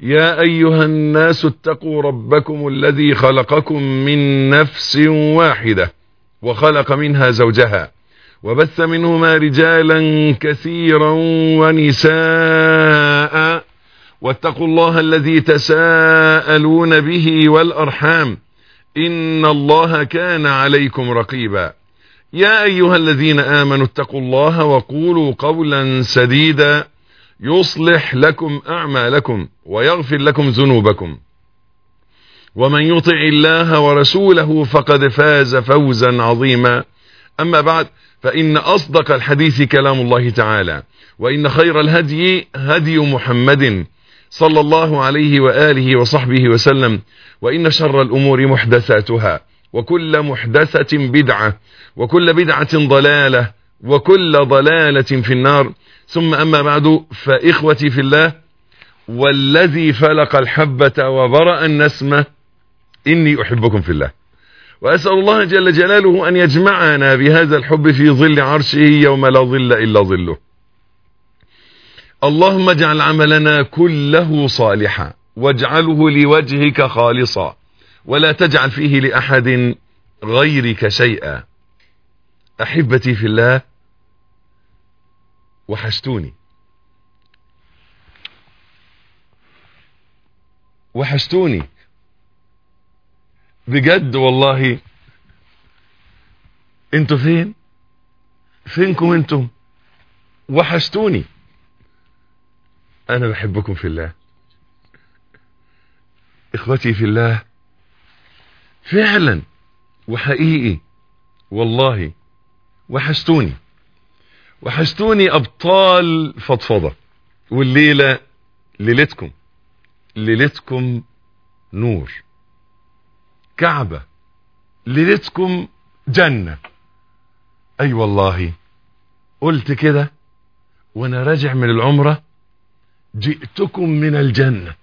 يا أيها الناس اتقوا ربكم الذي خلقكم من نفس واحدة وخلق منها زوجها وبث منهما رجالا كثيرا ونساء واتقوا الله الذي تساءلون به والأرحام إن الله كان عليكم رقيبا يا أيها الذين آمنوا اتقوا الله وقولوا قولا سديدا يصلح لكم أعمالكم ويغفر لكم ذنوبكم ومن يطع الله ورسوله فقد فاز فوزا عظيما أما بعد فإن أصدق الحديث كلام الله تعالى وإن خير الهدي هدي محمد صلى الله عليه وآله وصحبه وسلم وإن شر الأمور محدثاتها وكل محدثة بدعة وكل بدعة ضلالة وكل ضلالة في النار ثم أما بعد فإخوتي في الله والذي فلق الحبة وبرأ النسمة إني أحبكم في الله وأسأل الله جل جلاله أن يجمعنا بهذا الحب في ظل عرشه يوم لا ظل إلا ظله اللهم اجعل عملنا كله صالحا واجعله لوجهك خالصا ولا تجعل فيه لأحد غيرك شيئا أحبتي في الله وحشتوني وحشتوني بجد والله انتوا فين فينكم انتم وحشتوني انا بحبكم في الله اخوتي في الله فعلا وحقيقي والله وحشتوني وحشتوني ابطال فضفضة والليلة ليلتكم ليلتكم نور كعبة ليلتكم جنة اي أيوة والله قلت كده وانا راجع من العمرة جئتكم من الجنة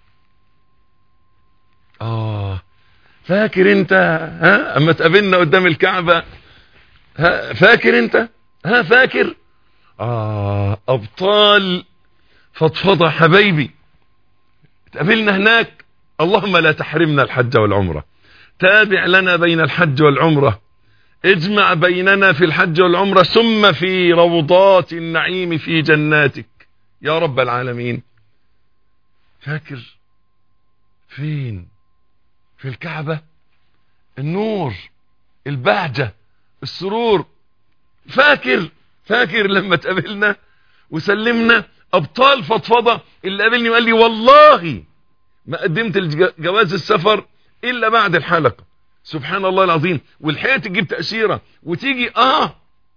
اه فاكر انت ها اما تقابلنا قدام الكعبة ها فاكر انت ها فاكر آه أبطال فضفضة حبايبي تقابلنا هناك اللهم لا تحرمنا الحج والعمرة تابع لنا بين الحج والعمرة اجمع بيننا في الحج والعمرة ثم في روضات النعيم في جناتك يا رب العالمين فاكر فين في الكعبة النور البهجة السرور فاكر فاكر لما تقابلنا وسلمنا ابطال فضفضة اللي قابلني وقال لي والله ما قدمت جواز السفر الا بعد الحلقة سبحان الله العظيم والحقيقة تجيب تأشيرة وتيجي اه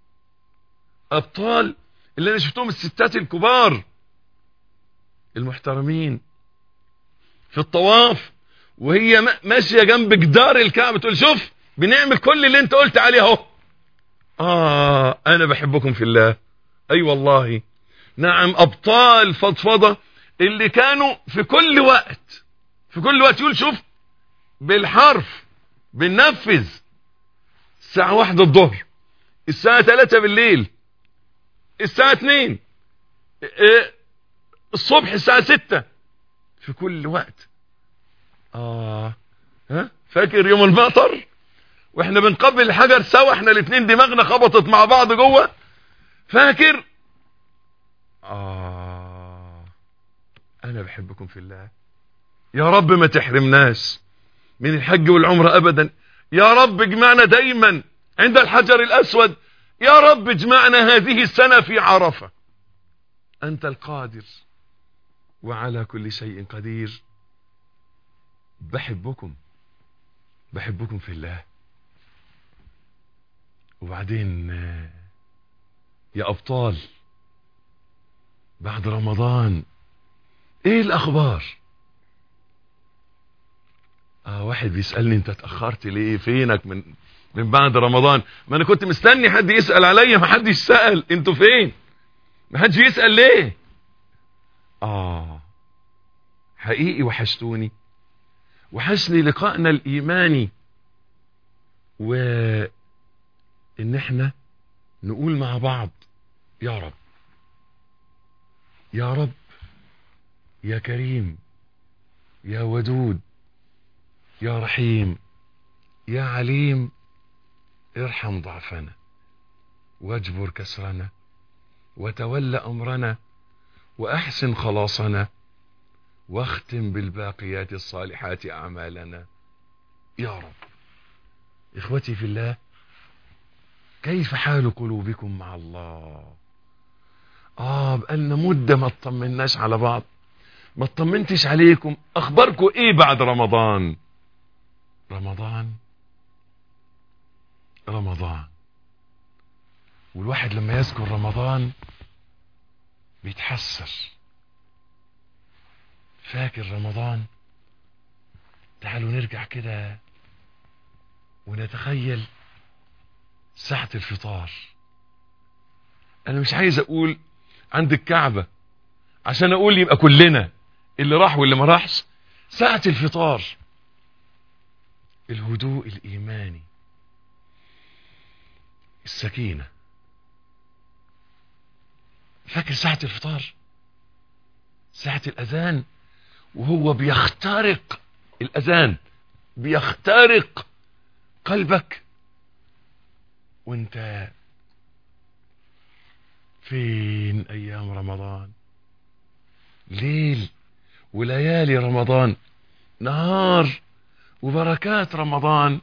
ابطال اللي انا شفتهم الستات الكبار المحترمين في الطواف وهي ماشية جنب جدار الكعبة تقول شوف بنعمل كل اللي انت قلت عليه اهو آه أنا بحبكم في الله أي أيوة والله نعم أبطال فضفضة اللي كانوا في كل وقت في كل وقت يقول شوف بالحرف بننفذ الساعة واحدة الظهر الساعة ثلاثة بالليل الساعة اتنين الصبح الساعة ستة في كل وقت آه ها فاكر يوم المطر واحنا بنقبل الحجر سوا احنا الاثنين دماغنا خبطت مع بعض جوه فاكر آه انا بحبكم في الله يا رب ما تحرمناش من الحج والعمرة ابدا يا رب اجمعنا دايما عند الحجر الاسود يا رب اجمعنا هذه السنة في عرفة انت القادر وعلى كل شيء قدير بحبكم بحبكم في الله وبعدين يا ابطال بعد رمضان ايه الاخبار اه واحد بيسألني انت اتأخرت ليه فينك من من بعد رمضان ما انا كنت مستني حد يسأل عليا ما حدش سأل انتوا فين ما حدش يسأل ليه اه حقيقي وحشتوني وحشني لقائنا الايماني و ان احنا نقول مع بعض يا رب يا رب يا كريم يا ودود يا رحيم يا عليم ارحم ضعفنا واجبر كسرنا وتول أمرنا وأحسن خلاصنا واختم بالباقيات الصالحات أعمالنا يا رب إخوتي في الله كيف حال قلوبكم مع الله آه بقالنا مدة ما اطمناش على بعض ما اطمنتش عليكم أخباركم إيه بعد رمضان رمضان رمضان والواحد لما يذكر رمضان بيتحسر فاكر رمضان تعالوا نرجع كده ونتخيل ساعة الفطار انا مش عايز اقول عند الكعبة عشان اقول يبقى كلنا اللي راح واللي ما راحش ساعة الفطار الهدوء الايماني السكينة فاكر ساعة الفطار ساعة الاذان وهو بيخترق الاذان بيخترق قلبك وانت فين ايام رمضان ليل وليالي رمضان نهار وبركات رمضان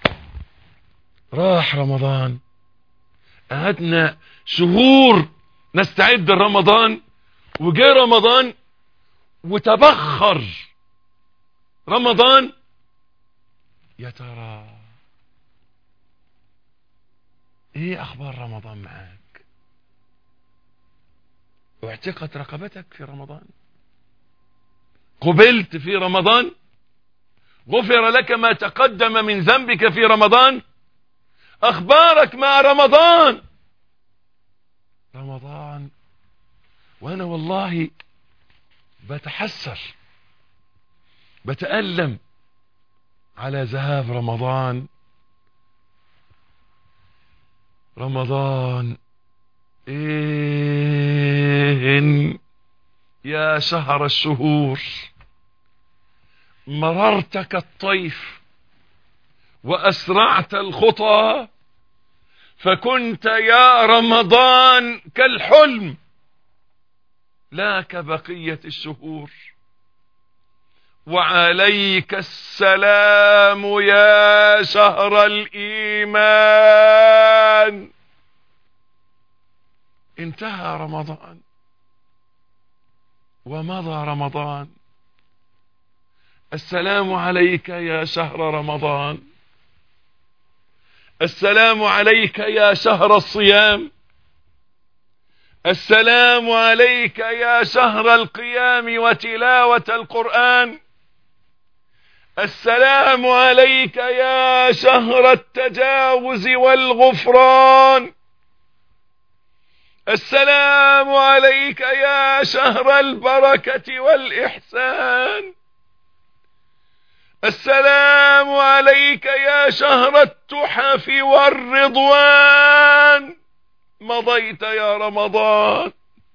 راح رمضان قعدنا شهور نستعد لرمضان وجاء رمضان وتبخر رمضان يا ترى ايه اخبار رمضان معاك اعتقت رقبتك في رمضان قبلت في رمضان غفر لك ما تقدم من ذنبك في رمضان اخبارك مع رمضان رمضان وانا والله بتحسر بتألم على ذهاب رمضان رمضان إن يا شهر الشهور مررت كالطيف وأسرعت الخطى فكنت يا رمضان كالحلم لا كبقية الشهور وعليك السلام يا شهر الإيمان انتهى رمضان ومضى رمضان السلام عليك يا شهر رمضان السلام عليك يا شهر الصيام السلام عليك يا شهر القيام وتلاوة القرآن السلام عليك يا شهر التجاوز والغفران السلام عليك يا شهر البركة والإحسان السلام عليك يا شهر التحف والرضوان مضيت يا رمضان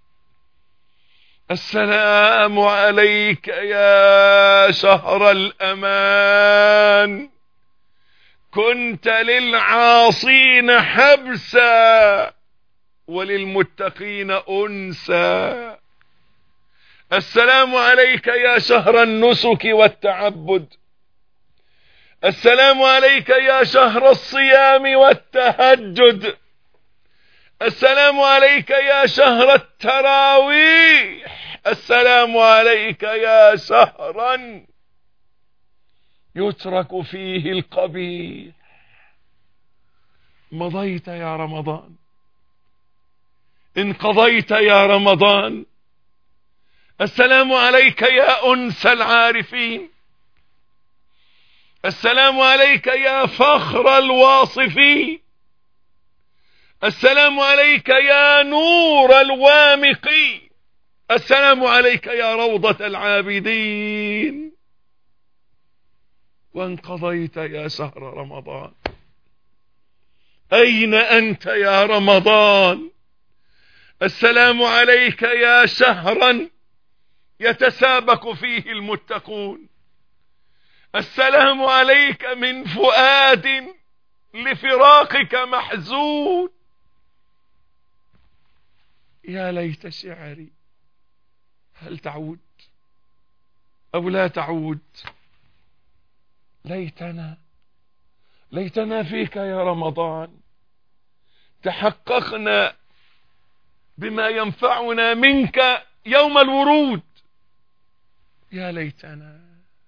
السلام عليك يا شهر الأمان كنت للعاصين حبسا وللمتقين أنسا السلام عليك يا شهر النسك والتعبد السلام عليك يا شهر الصيام والتهجد السلام عليك يا شهر التراويح السلام عليك يا شهرا يترك فيه القبيح مضيت يا رمضان انقضيت يا رمضان السلام عليك يا أنس العارفين السلام عليك يا فخر الواصفين السلام عليك يا نور الوامقين السلام عليك يا روضة العابدين وانقضيت يا شهر رمضان أين أنت يا رمضان السلام عليك يا شهرا يتسابق فيه المتقون السلام عليك من فؤاد لفراقك محزون يا ليت شعري هل تعود او لا تعود ليتنا ليتنا فيك يا رمضان تحققنا بما ينفعنا منك يوم الورود يا ليتنا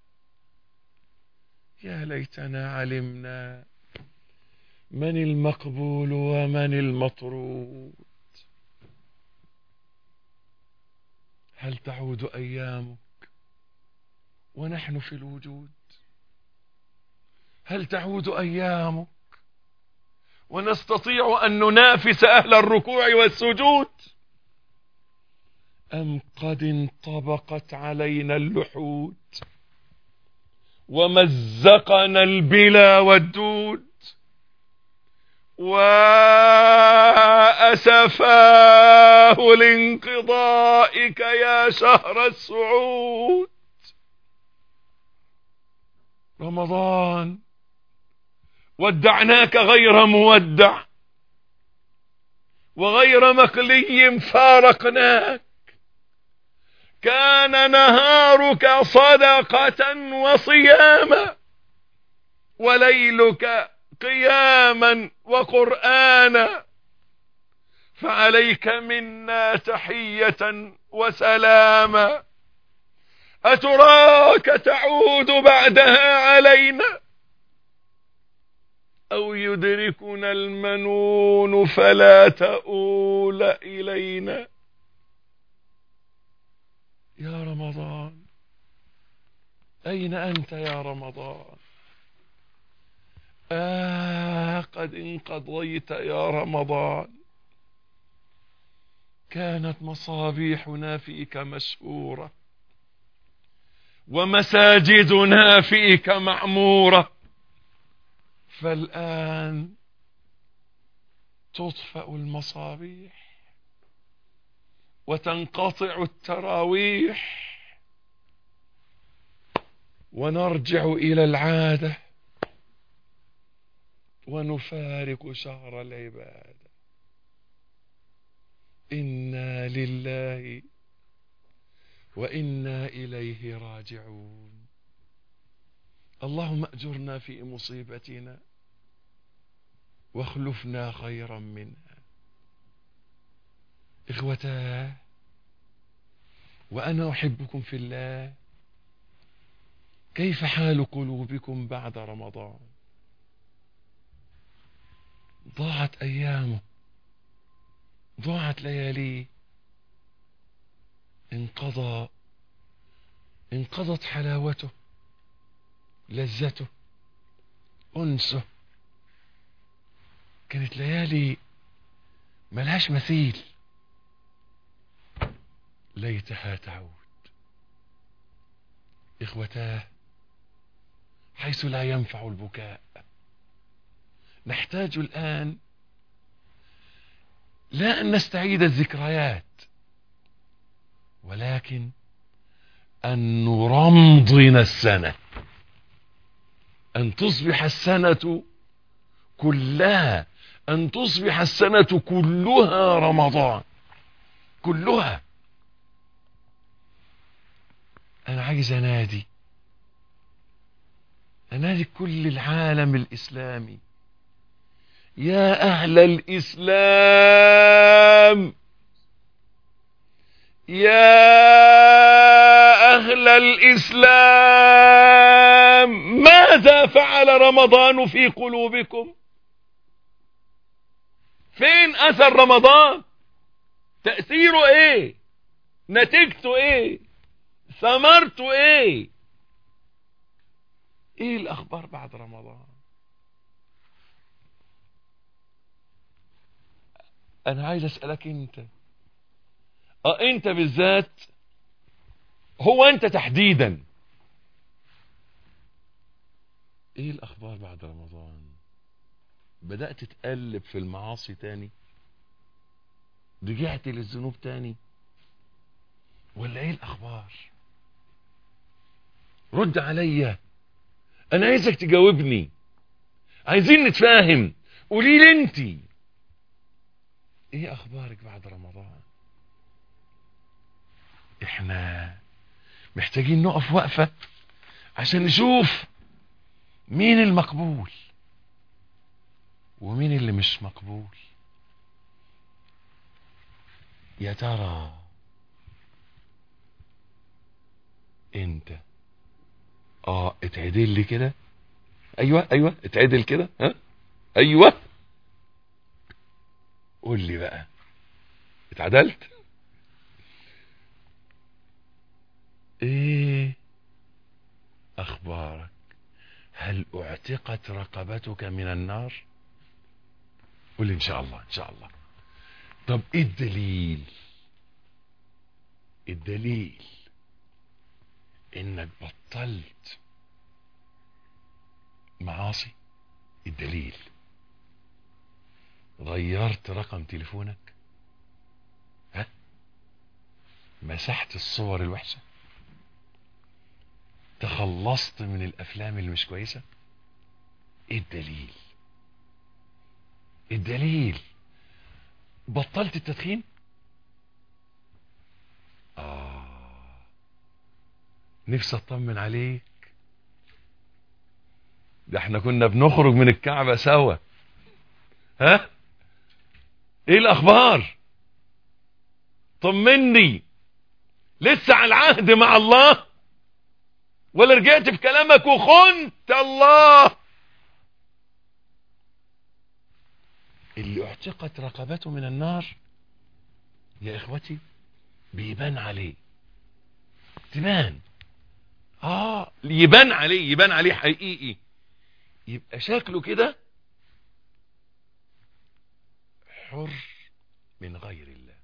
يا ليتنا علمنا من المقبول ومن المطرود هل تعود أيامك ونحن في الوجود هل تعود أيامك ونستطيع أن ننافس أهل الركوع والسجود أم قد انطبقت علينا اللحود ومزقنا البلا والدود وأسفاه لانقضائك يا شهر السعود رمضان ودعناك غير مودع وغير مقلي فارقناك كان نهارك صدقة وصياما وليلك قياما وقرآنا فعليك منا تحية وسلاما أتراك تعود بعدها علينا أو يدركنا المنون فلا تؤول إلينا يا رمضان أين أنت يا رمضان آه قد انقضيت يا رمضان كانت مصابيحنا فيك مسؤورة ومساجدنا فيك معمورة فالآن تطفأ المصابيح وتنقطع التراويح ونرجع إلى العادة ونفارق شهر العبادة إنا لله وإنا إليه راجعون اللهم أجرنا في مصيبتنا واخلفنا خيرا منها إخوتاه وأنا أحبكم في الله كيف حال قلوبكم بعد رمضان ضاعت أيامه ضاعت لياليه انقضى انقضت حلاوته لذته أنسه كانت ليالي ملهاش مثيل ليتها تعود إخوتاه حيث لا ينفع البكاء نحتاج الآن لا أن نستعيد الذكريات ولكن أن نرمضن السنة أن تصبح السنة كلها أن تصبح السنة كلها رمضان كلها أنا عايز أنادي أنادي كل العالم الإسلامي يا أهل الإسلام يا أهل الإسلام ماذا فعل رمضان في قلوبكم فين أثر رمضان تأثيره ايه نتيجته ايه ثمرته ايه ايه الاخبار بعد رمضان انا عايز اسألك انت اه انت بالذات هو انت تحديدا ايه الاخبار بعد رمضان بدأت تقلب في المعاصي تاني رجعت للذنوب تاني ولا ايه الاخبار رد عليا انا عايزك تجاوبني عايزين نتفاهم قولي لي انت ايه اخبارك بعد رمضان احنا محتاجين نقف وقفة عشان نشوف مين المقبول ومين اللي مش مقبول يا ترى انت اه اتعدل لي كده ايوه ايوه اتعدل كده ها ايوه قول لي بقى اتعدلت ايه اخبارك هل اعتقت رقبتك من النار قول لي ان شاء الله ان شاء الله طب ايه الدليل الدليل انك بطلت معاصي الدليل غيرت رقم تليفونك ها مسحت الصور الوحشة تخلصت من الافلام اللي مش كويسة ايه الدليل الدليل بطلت التدخين آه نفسي اطمن عليك ده احنا كنا بنخرج من الكعبة سوا ها ايه الاخبار طمني لسه على العهد مع الله ولا رجعت في كلامك وخنت الله اللي اعتقت رقبته من النار يا اخوتي بيبان عليه تبان اه يبان عليه يبان عليه حقيقي يبقى شكله كده حر من غير الله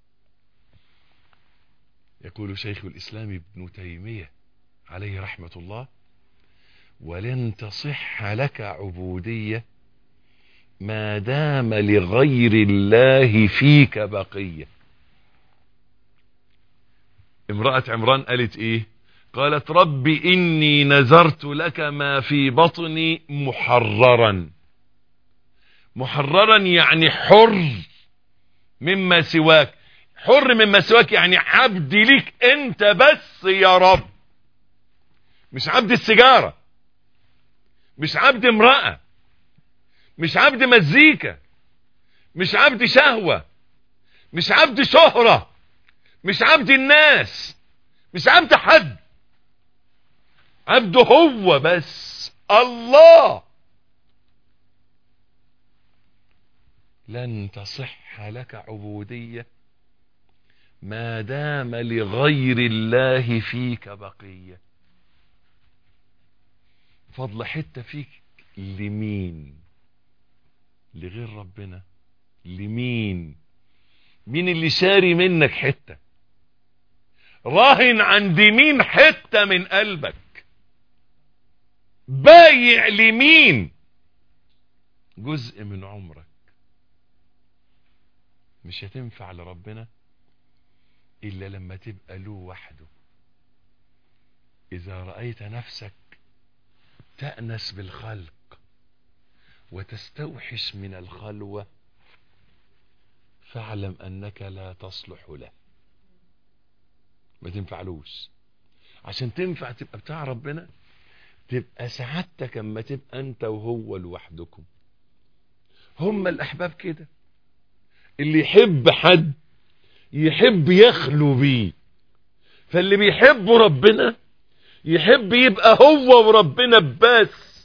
يقول شيخ الإسلام ابن تيمية عليه رحمة الله ولن تصح لك عبودية ما دام لغير الله فيك بقية امرأة عمران قالت ايه قالت رب إني نذرت لك ما في بطني محررا محررا يعني حر مما سواك حر مما سواك يعني عبد ليك انت بس يا رب مش عبد السيجارة مش عبد امرأة مش عبد مزيكا مش عبد شهوة مش عبد شهرة مش عبد الناس مش عبد حد عبده هو بس الله لن تصح لك عبودية ما دام لغير الله فيك بقية فضل حتة فيك لمين لغير ربنا لمين مين اللي شاري منك حتة راهن عند مين حتة من قلبك بايع لمين جزء من عمرك مش هتنفع لربنا إلا لما تبقى له وحده إذا رأيت نفسك تأنس بالخلق وتستوحش من الخلوة فاعلم أنك لا تصلح له ما تنفعلوش عشان تنفع تبقى بتاع ربنا تبقى سعادتك اما تبقى انت وهو لوحدكم هم الاحباب كده اللي يحب حد يحب يخلو بيه فاللي بيحب ربنا يحب يبقى هو وربنا بس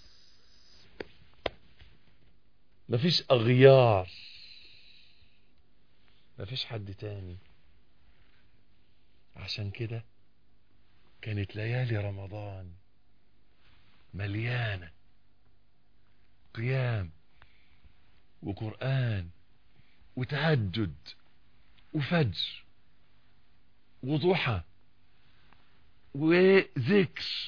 مفيش اغيار مفيش حد تاني عشان كده كانت ليالي رمضان مليانة قيام وقرآن وتهجد وفجر وضحى وذكر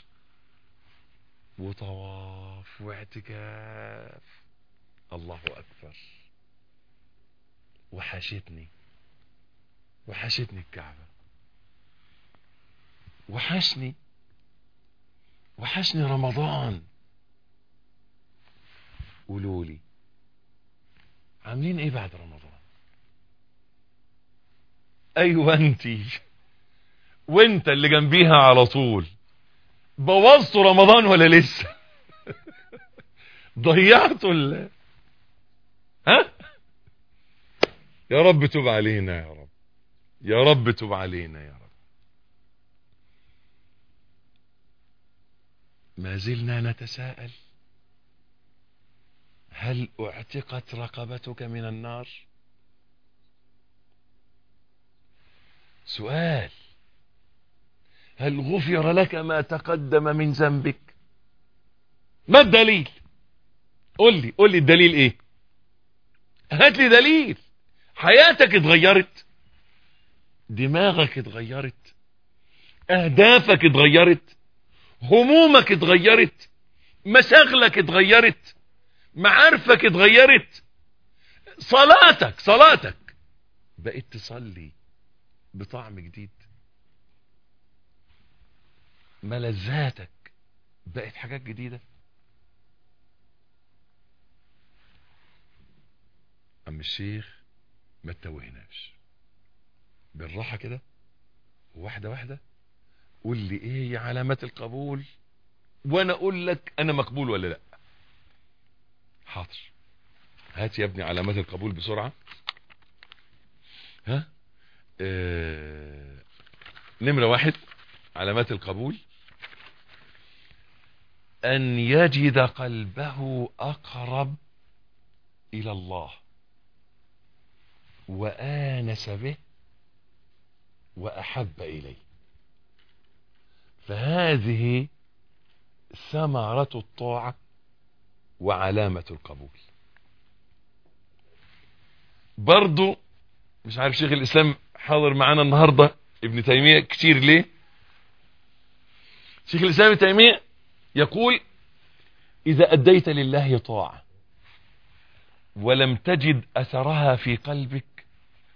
وطواف واعتكاف الله أكبر وحشتني وحشتني الكعبة وحشني وحشني رمضان قولوا لي عاملين ايه بعد رمضان ايوه انتي وانت اللي جنبيها على طول بوظتوا رمضان ولا لسه ضيعتوا ال ها يا رب تب علينا يا رب يا رب تب علينا يا رب ما زلنا نتساءل هل اعتقت رقبتك من النار سؤال هل غفر لك ما تقدم من ذنبك ما الدليل قل لي قل لي الدليل ايه هات لي دليل حياتك اتغيرت دماغك اتغيرت اهدافك اتغيرت همومك اتغيرت مشاغلك اتغيرت معارفك اتغيرت صلاتك صلاتك بقيت تصلي بطعم جديد ملذاتك بقت حاجات جديدة أم الشيخ ما تتوهناش بالراحة كده واحدة واحدة قول لي ايه هي علامات القبول وانا اقول لك انا مقبول ولا لا حاضر هات يا ابني علامات القبول بسرعة ها اه... نمرة واحد علامات القبول ان يجد قلبه اقرب الى الله وانس به واحب اليه فهذه ثمرة الطاعة وعلامة القبول برضو مش عارف شيخ الاسلام حاضر معانا النهاردة ابن تيمية كتير ليه شيخ الاسلام ابن تيمية يقول اذا اديت لله طاعة ولم تجد اثرها في قلبك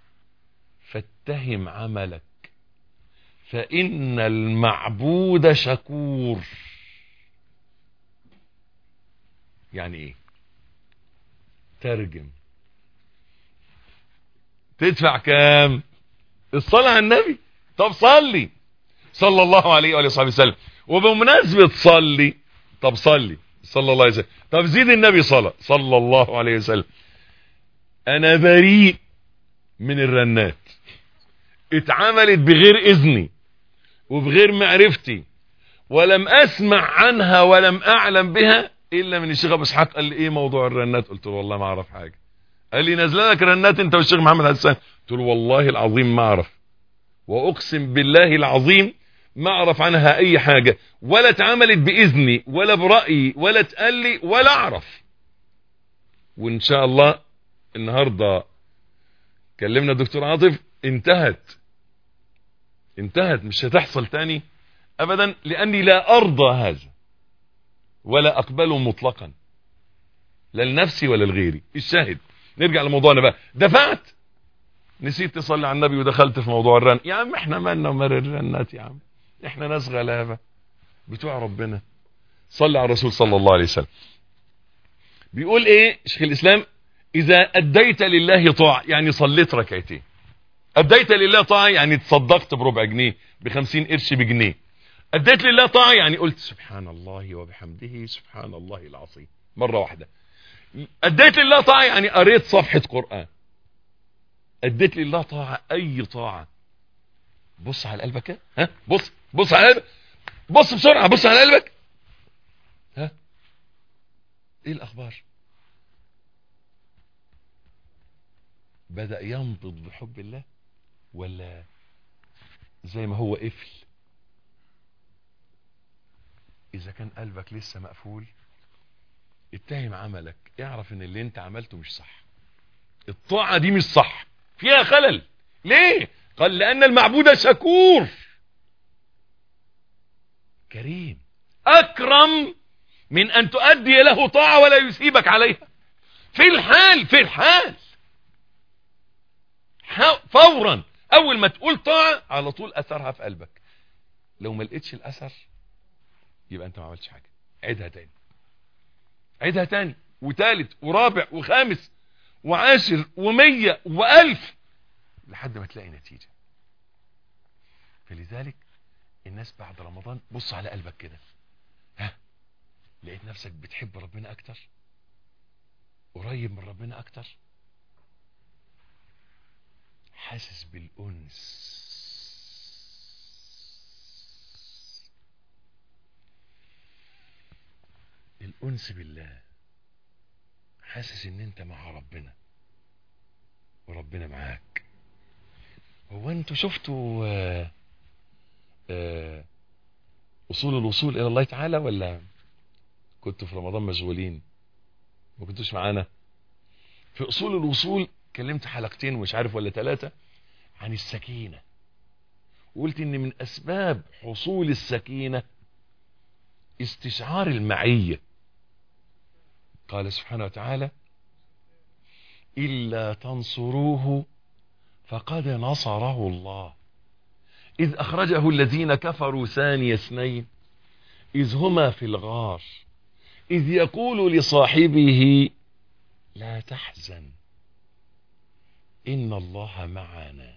فاتهم عملك فان المعبود شكور يعني ايه ترجم تدفع كام الصلاة على النبي طب صلي صلى الله عليه وآله وصحبه وسلم وبمناسبة صلي طب صلي صلى الله عليه وسلم طب زيد النبي صلاة صلى الله عليه وسلم انا بريء من الرنات اتعملت بغير اذني وبغير معرفتي ولم اسمع عنها ولم اعلم بها الا من الشيخ ابو اسحاق قال لي ايه موضوع الرنات قلت له والله ما اعرف حاجه قال لي نازله لك رنات انت والشيخ محمد حسان قلت له والله العظيم ما اعرف واقسم بالله العظيم ما اعرف عنها اي حاجه ولا اتعملت باذني ولا برايي ولا اتقال لي ولا اعرف وان شاء الله النهارده كلمنا الدكتور عاطف انتهت انتهت مش هتحصل تاني ابدا لاني لا ارضى هذا ولا اقبله مطلقا لا لنفسي ولا لغيري الشاهد نرجع لموضوعنا بقى دفعت نسيت تصلي على النبي ودخلت في موضوع الرن يا عم احنا مالنا ومال الرنات يا عم احنا ناس غلابه بتوع ربنا صلي على الرسول صلى الله عليه وسلم بيقول ايه شيخ الاسلام اذا اديت لله طاعه يعني صليت ركعتين اديت لله طاعه يعني تصدقت بربع جنيه بخمسين قرش بجنيه اديت لله طاعه يعني قلت سبحان الله وبحمده سبحان الله العظيم مره واحده اديت لله طاعه يعني قريت صفحه قران اديت لله طاعه اي طاعه بص على قلبك ها بص بص على قلبك بص بسرعه بص على قلبك ها ايه الاخبار بدأ ينبض بحب الله ولا زي ما هو قفل اذا كان قلبك لسه مقفول اتهم عملك اعرف ان اللي انت عملته مش صح الطاعة دي مش صح فيها خلل ليه قال لان المعبود شكور كريم اكرم من ان تؤدي له طاعة ولا يسيبك عليها في الحال في الحال فورا اول ما تقول طاعة على طول اثرها في قلبك لو ما لقيتش الاثر يبقى انت ما عملتش حاجه عيدها تاني عيدها تاني وتالت ورابع وخامس وعاشر ومية والف لحد ما تلاقي نتيجة فلذلك الناس بعد رمضان بص على قلبك كده ها لقيت نفسك بتحب ربنا اكتر قريب من ربنا اكتر حاسس بالانس الانس بالله حاسس ان انت مع ربنا وربنا معاك هو انتوا شفتوا آه، آه، اصول الوصول الى الله تعالى ولا كنتوا في رمضان مشغولين ما كنتوش معانا في اصول الوصول كلمت حلقتين ومش عارف ولا ثلاثة عن السكينة وقلت ان من اسباب حصول السكينة استشعار المعية قال سبحانه وتعالى إلا تنصروه فقد نصره الله إذ أخرجه الذين كفروا ثاني اثنين إذ هما في الغار إذ يقول لصاحبه لا تحزن إن الله معنا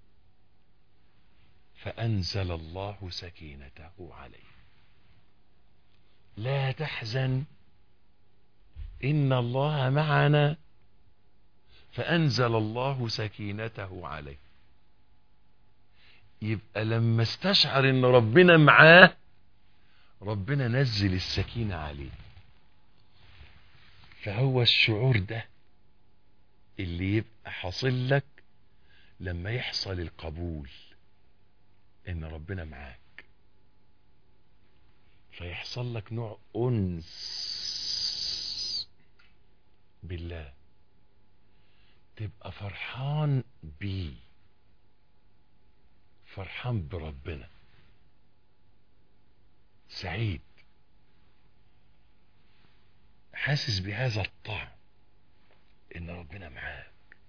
فأنزل الله سكينته عليه لا تحزن إن الله معنا فأنزل الله سكينته عليه يبقى لما استشعر ان ربنا معاه ربنا نزل السكينة عليه فهو الشعور ده اللي يبقى حاصل لك لما يحصل القبول ان ربنا معاك فيحصل لك نوع انس بالله تبقى فرحان بيه فرحان بربنا سعيد حاسس بهذا الطعم ان ربنا معاك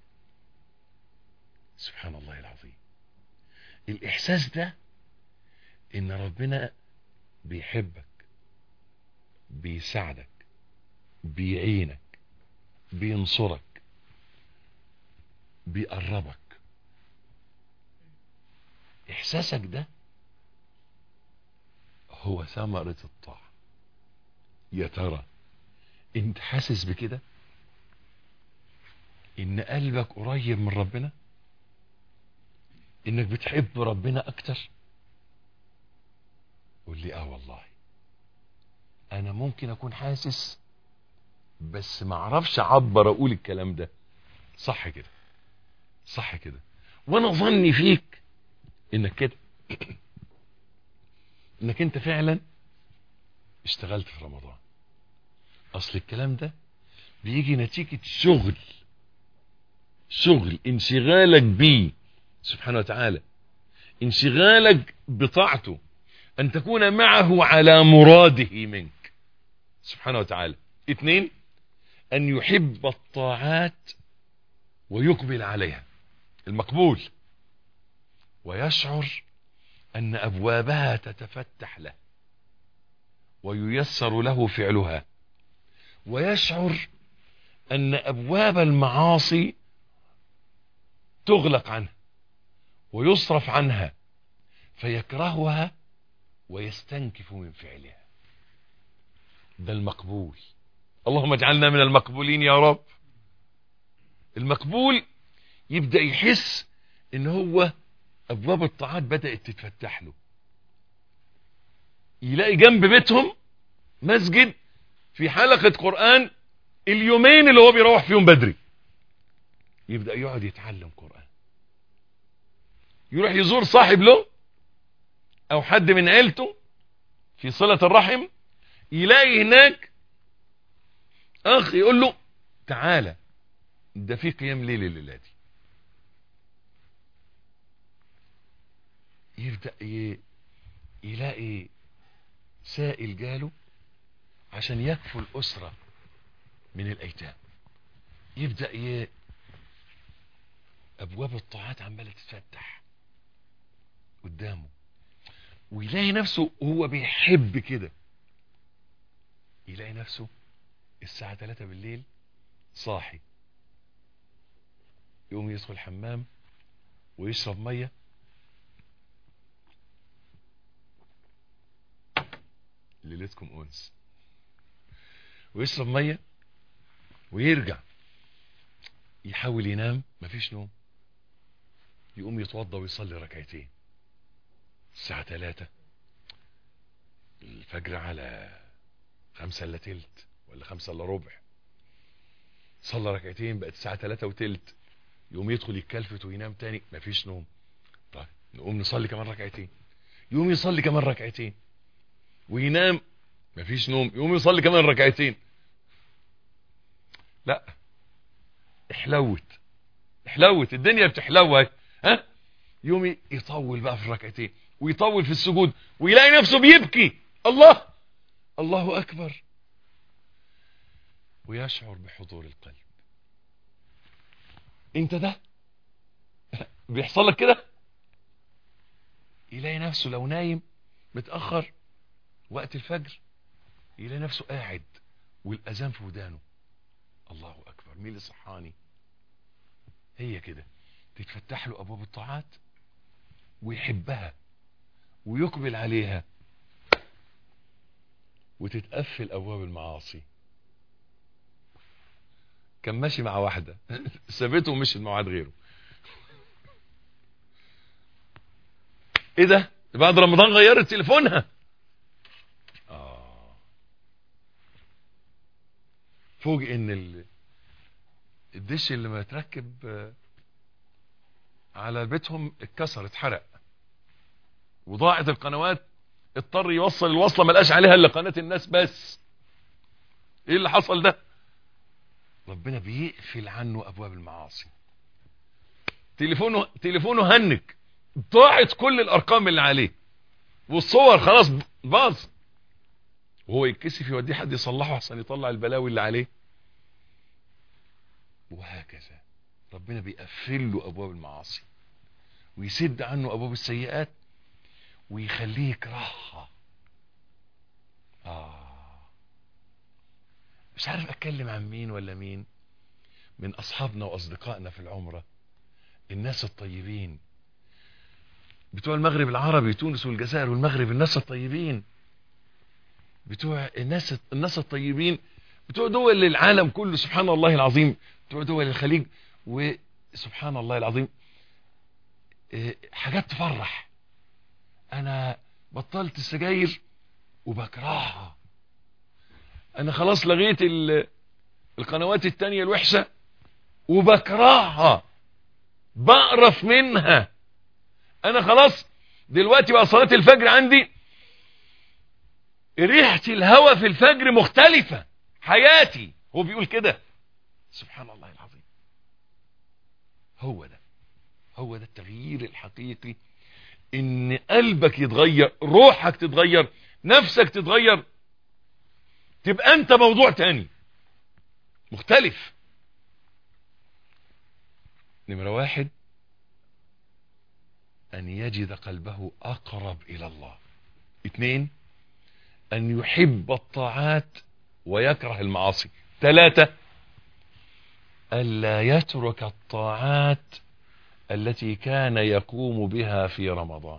سبحان الله العظيم الاحساس ده ان ربنا بيحبك بيساعدك بيعينك بينصرك بيقربك احساسك ده هو ثمرة الطاعة يا ترى انت حاسس بكده ان قلبك قريب من ربنا انك بتحب ربنا اكتر قول لي اه والله انا ممكن اكون حاسس بس ما اعرفش اعبر اقول الكلام ده صح كده صح كده وانا ظني فيك انك كده انك انت فعلا اشتغلت في رمضان اصل الكلام ده بيجي نتيجة شغل شغل انشغالك بيه سبحانه وتعالى انشغالك بطاعته ان تكون معه على مراده منك سبحانه وتعالى اثنين ان يحب الطاعات ويقبل عليها المقبول ويشعر ان ابوابها تتفتح له وييسر له فعلها ويشعر ان ابواب المعاصي تغلق عنه ويصرف عنها فيكرهها ويستنكف من فعلها ده المقبول اللهم اجعلنا من المقبولين يا رب المقبول يبدأ يحس ان هو ابواب الطاعات بدأت تتفتح له يلاقي جنب بيتهم مسجد في حلقة قرآن اليومين اللي هو بيروح فيهم بدري يبدأ يقعد يتعلم قرآن يروح يزور صاحب له او حد من عيلته في صلة الرحم يلاقي هناك اخ يقول له تعالى ده في قيام ليل الليلة دي يبدأ ي... يلاقي سائل جاله عشان يكفوا الأسرة من الأيتام يبدأ ي... أبواب الطاعات عمالة تتفتح قدامه ويلاقي نفسه هو بيحب كده يلاقي نفسه الساعة 3 بالليل صاحي يقوم يدخل الحمام ويشرب مية ليلتكم أنس ويشرب مية ويرجع يحاول ينام مفيش نوم يقوم يتوضى ويصلي ركعتين الساعة تلاتة الفجر على خمسة الا تلت ولا خمسة الا ربع صلى ركعتين بقت الساعة تلاتة وتلت يقوم يدخل يتكلفت وينام تاني مفيش نوم طيب نقوم نصلي كمان ركعتين يقوم يصلي كمان ركعتين وينام مفيش نوم يقوم يصلي كمان ركعتين لا احلوت احلوت الدنيا بتحلوت ها يوم يطول بقى في الركعتين ويطول في السجود ويلاقي نفسه بيبكي الله الله اكبر ويشعر بحضور القلب انت ده بيحصل لك كده يلاقي نفسه لو نايم متأخر وقت الفجر يلاقي نفسه قاعد والأذان في ودانه الله أكبر مين اللي صحاني هي كده تتفتح له أبواب الطاعات ويحبها ويقبل عليها وتتقفل أبواب المعاصي كان ماشي مع واحدة سابته ومشي مع واحد غيره ايه ده بعد رمضان غيرت تليفونها آه. فوجئ ان ال... الدش اللي متركب آه، على بيتهم اتكسر اتحرق وضاعت القنوات اضطر يوصل الوصله ما لقاش عليها الا قناه الناس بس ايه اللي حصل ده ربنا بيقفل عنه ابواب المعاصي تليفونه تليفونه هنج ضاعت كل الارقام اللي عليه والصور خلاص باظ وهو يتكسف يوديه حد يصلحه عشان يطلع البلاوي اللي عليه وهكذا ربنا بيقفل له ابواب المعاصي ويسد عنه ابواب السيئات ويخليه يكرهها آه مش عارف اتكلم عن مين ولا مين من اصحابنا واصدقائنا في العمرة الناس الطيبين بتوع المغرب العربي تونس والجزائر والمغرب الناس الطيبين بتوع الناس الناس الطيبين بتوع دول العالم كله سبحان الله العظيم بتوع دول الخليج وسبحان الله العظيم إيه، حاجات تفرح انا بطلت السجاير وبكرهها انا خلاص لغيت ال- القنوات التانية الوحشة وبكرهها بقرف منها انا خلاص دلوقتي بقى صلاة الفجر عندي ريحة الهواء في الفجر مختلفة حياتي هو بيقول كده سبحان الله العظيم هو ده هو ده التغيير الحقيقي ان قلبك يتغير روحك تتغير نفسك تتغير تبقى انت موضوع تاني مختلف نمرة واحد ان يجد قلبه اقرب الى الله اثنين ان يحب الطاعات ويكره المعاصي ثلاثة ألا يترك الطاعات التي كان يقوم بها في رمضان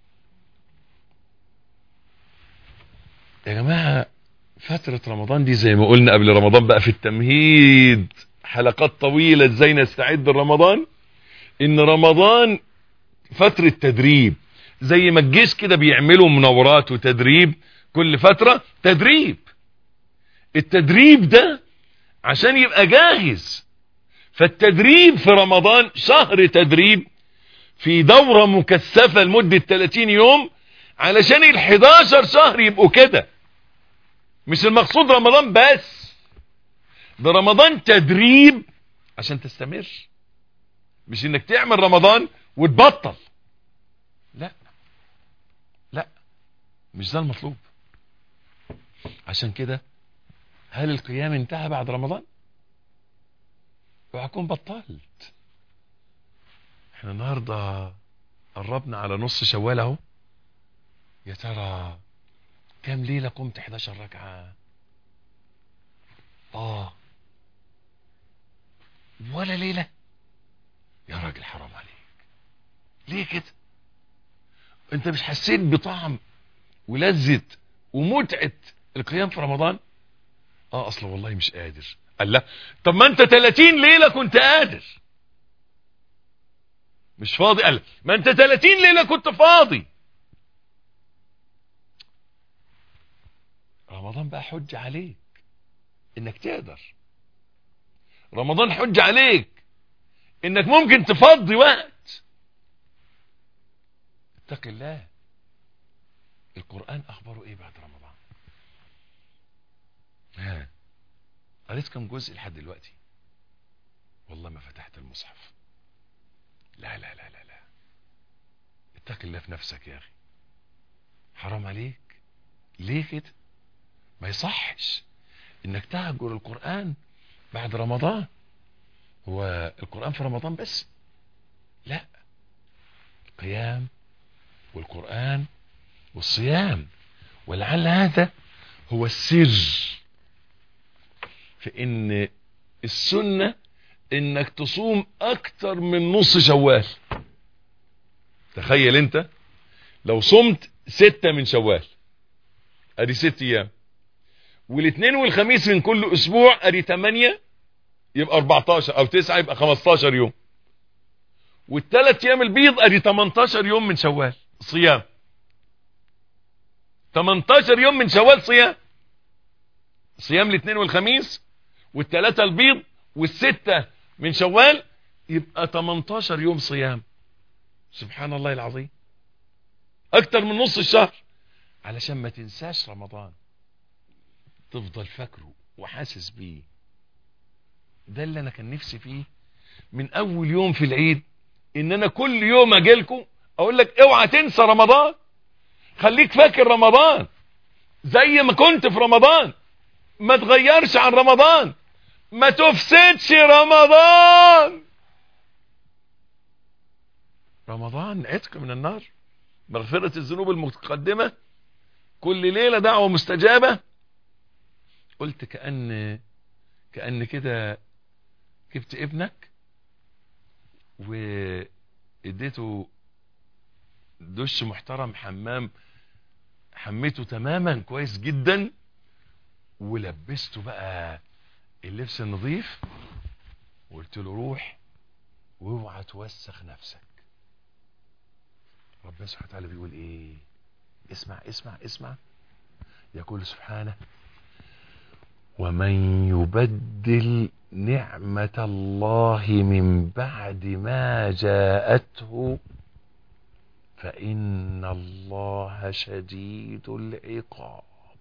يا جماعة فترة رمضان دي زي ما قلنا قبل رمضان بقى في التمهيد حلقات طويلة ازاي نستعد لرمضان ان رمضان فترة تدريب زي ما الجيش كده بيعملوا مناورات وتدريب كل فترة تدريب التدريب ده عشان يبقى جاهز فالتدريب في رمضان شهر تدريب في دورة مكثفة لمدة 30 يوم علشان ال 11 شهر يبقوا كده مش المقصود رمضان بس ده رمضان تدريب عشان تستمر مش انك تعمل رمضان وتبطل لا لا مش ده المطلوب عشان كده هل القيام انتهى بعد رمضان وهكون بطلت احنا النهاردة قربنا على نص شوال اهو يا ترى كم ليلة قمت 11 ركعة اه ولا ليلة يا راجل حرام عليك ليه كده انت مش حسيت بطعم ولذة ومتعة القيام في رمضان اه اصلا والله مش قادر قال لا طب ما انت 30 ليلة كنت قادر مش فاضي قال ما انت 30 ليلة كنت فاضي رمضان بقى حج عليك انك تقدر رمضان حج عليك انك ممكن تفضي وقت اتق الله القرآن اخباره ايه بعد رمضان ها قريت كم جزء لحد دلوقتي والله ما فتحت المصحف لا لا لا لا لا اتق الله في نفسك يا اخي حرام عليك ليه كده ما يصحش انك تهجر القرآن بعد رمضان هو القرآن في رمضان بس لا القيام والقرآن والصيام ولعل هذا هو السر في ان السنة انك تصوم اكتر من نص شوال تخيل انت لو صمت ستة من شوال ادي ست ايام والاثنين والخميس من كل اسبوع ادي 8 يبقى 14 او 9 يبقى 15 يوم والثلاث ايام البيض ادي 18 يوم من شوال صيام 18 يوم من شوال صيام صيام الاثنين والخميس والثلاثه البيض والسته من شوال يبقى 18 يوم صيام سبحان الله العظيم اكتر من نص الشهر علشان ما تنساش رمضان تفضل فاكره وحاسس بيه ده اللي انا كان نفسي فيه من اول يوم في العيد ان انا كل يوم اجيلكم اقول لك اوعى تنسى رمضان خليك فاكر رمضان زي ما كنت في رمضان ما تغيرش عن رمضان ما تفسدش رمضان رمضان عتق من النار مغفرة الذنوب المتقدمة كل ليلة دعوة مستجابة قلت كأن كأن كده جبت ابنك واديته دش محترم حمام حميته تماما كويس جدا ولبسته بقى اللبس النظيف وقلت له روح واوعى توسخ نفسك ربنا سبحانه وتعالى بيقول ايه اسمع اسمع اسمع يقول سبحانه ومن يبدل نعمة الله من بعد ما جاءته فإن الله شديد العقاب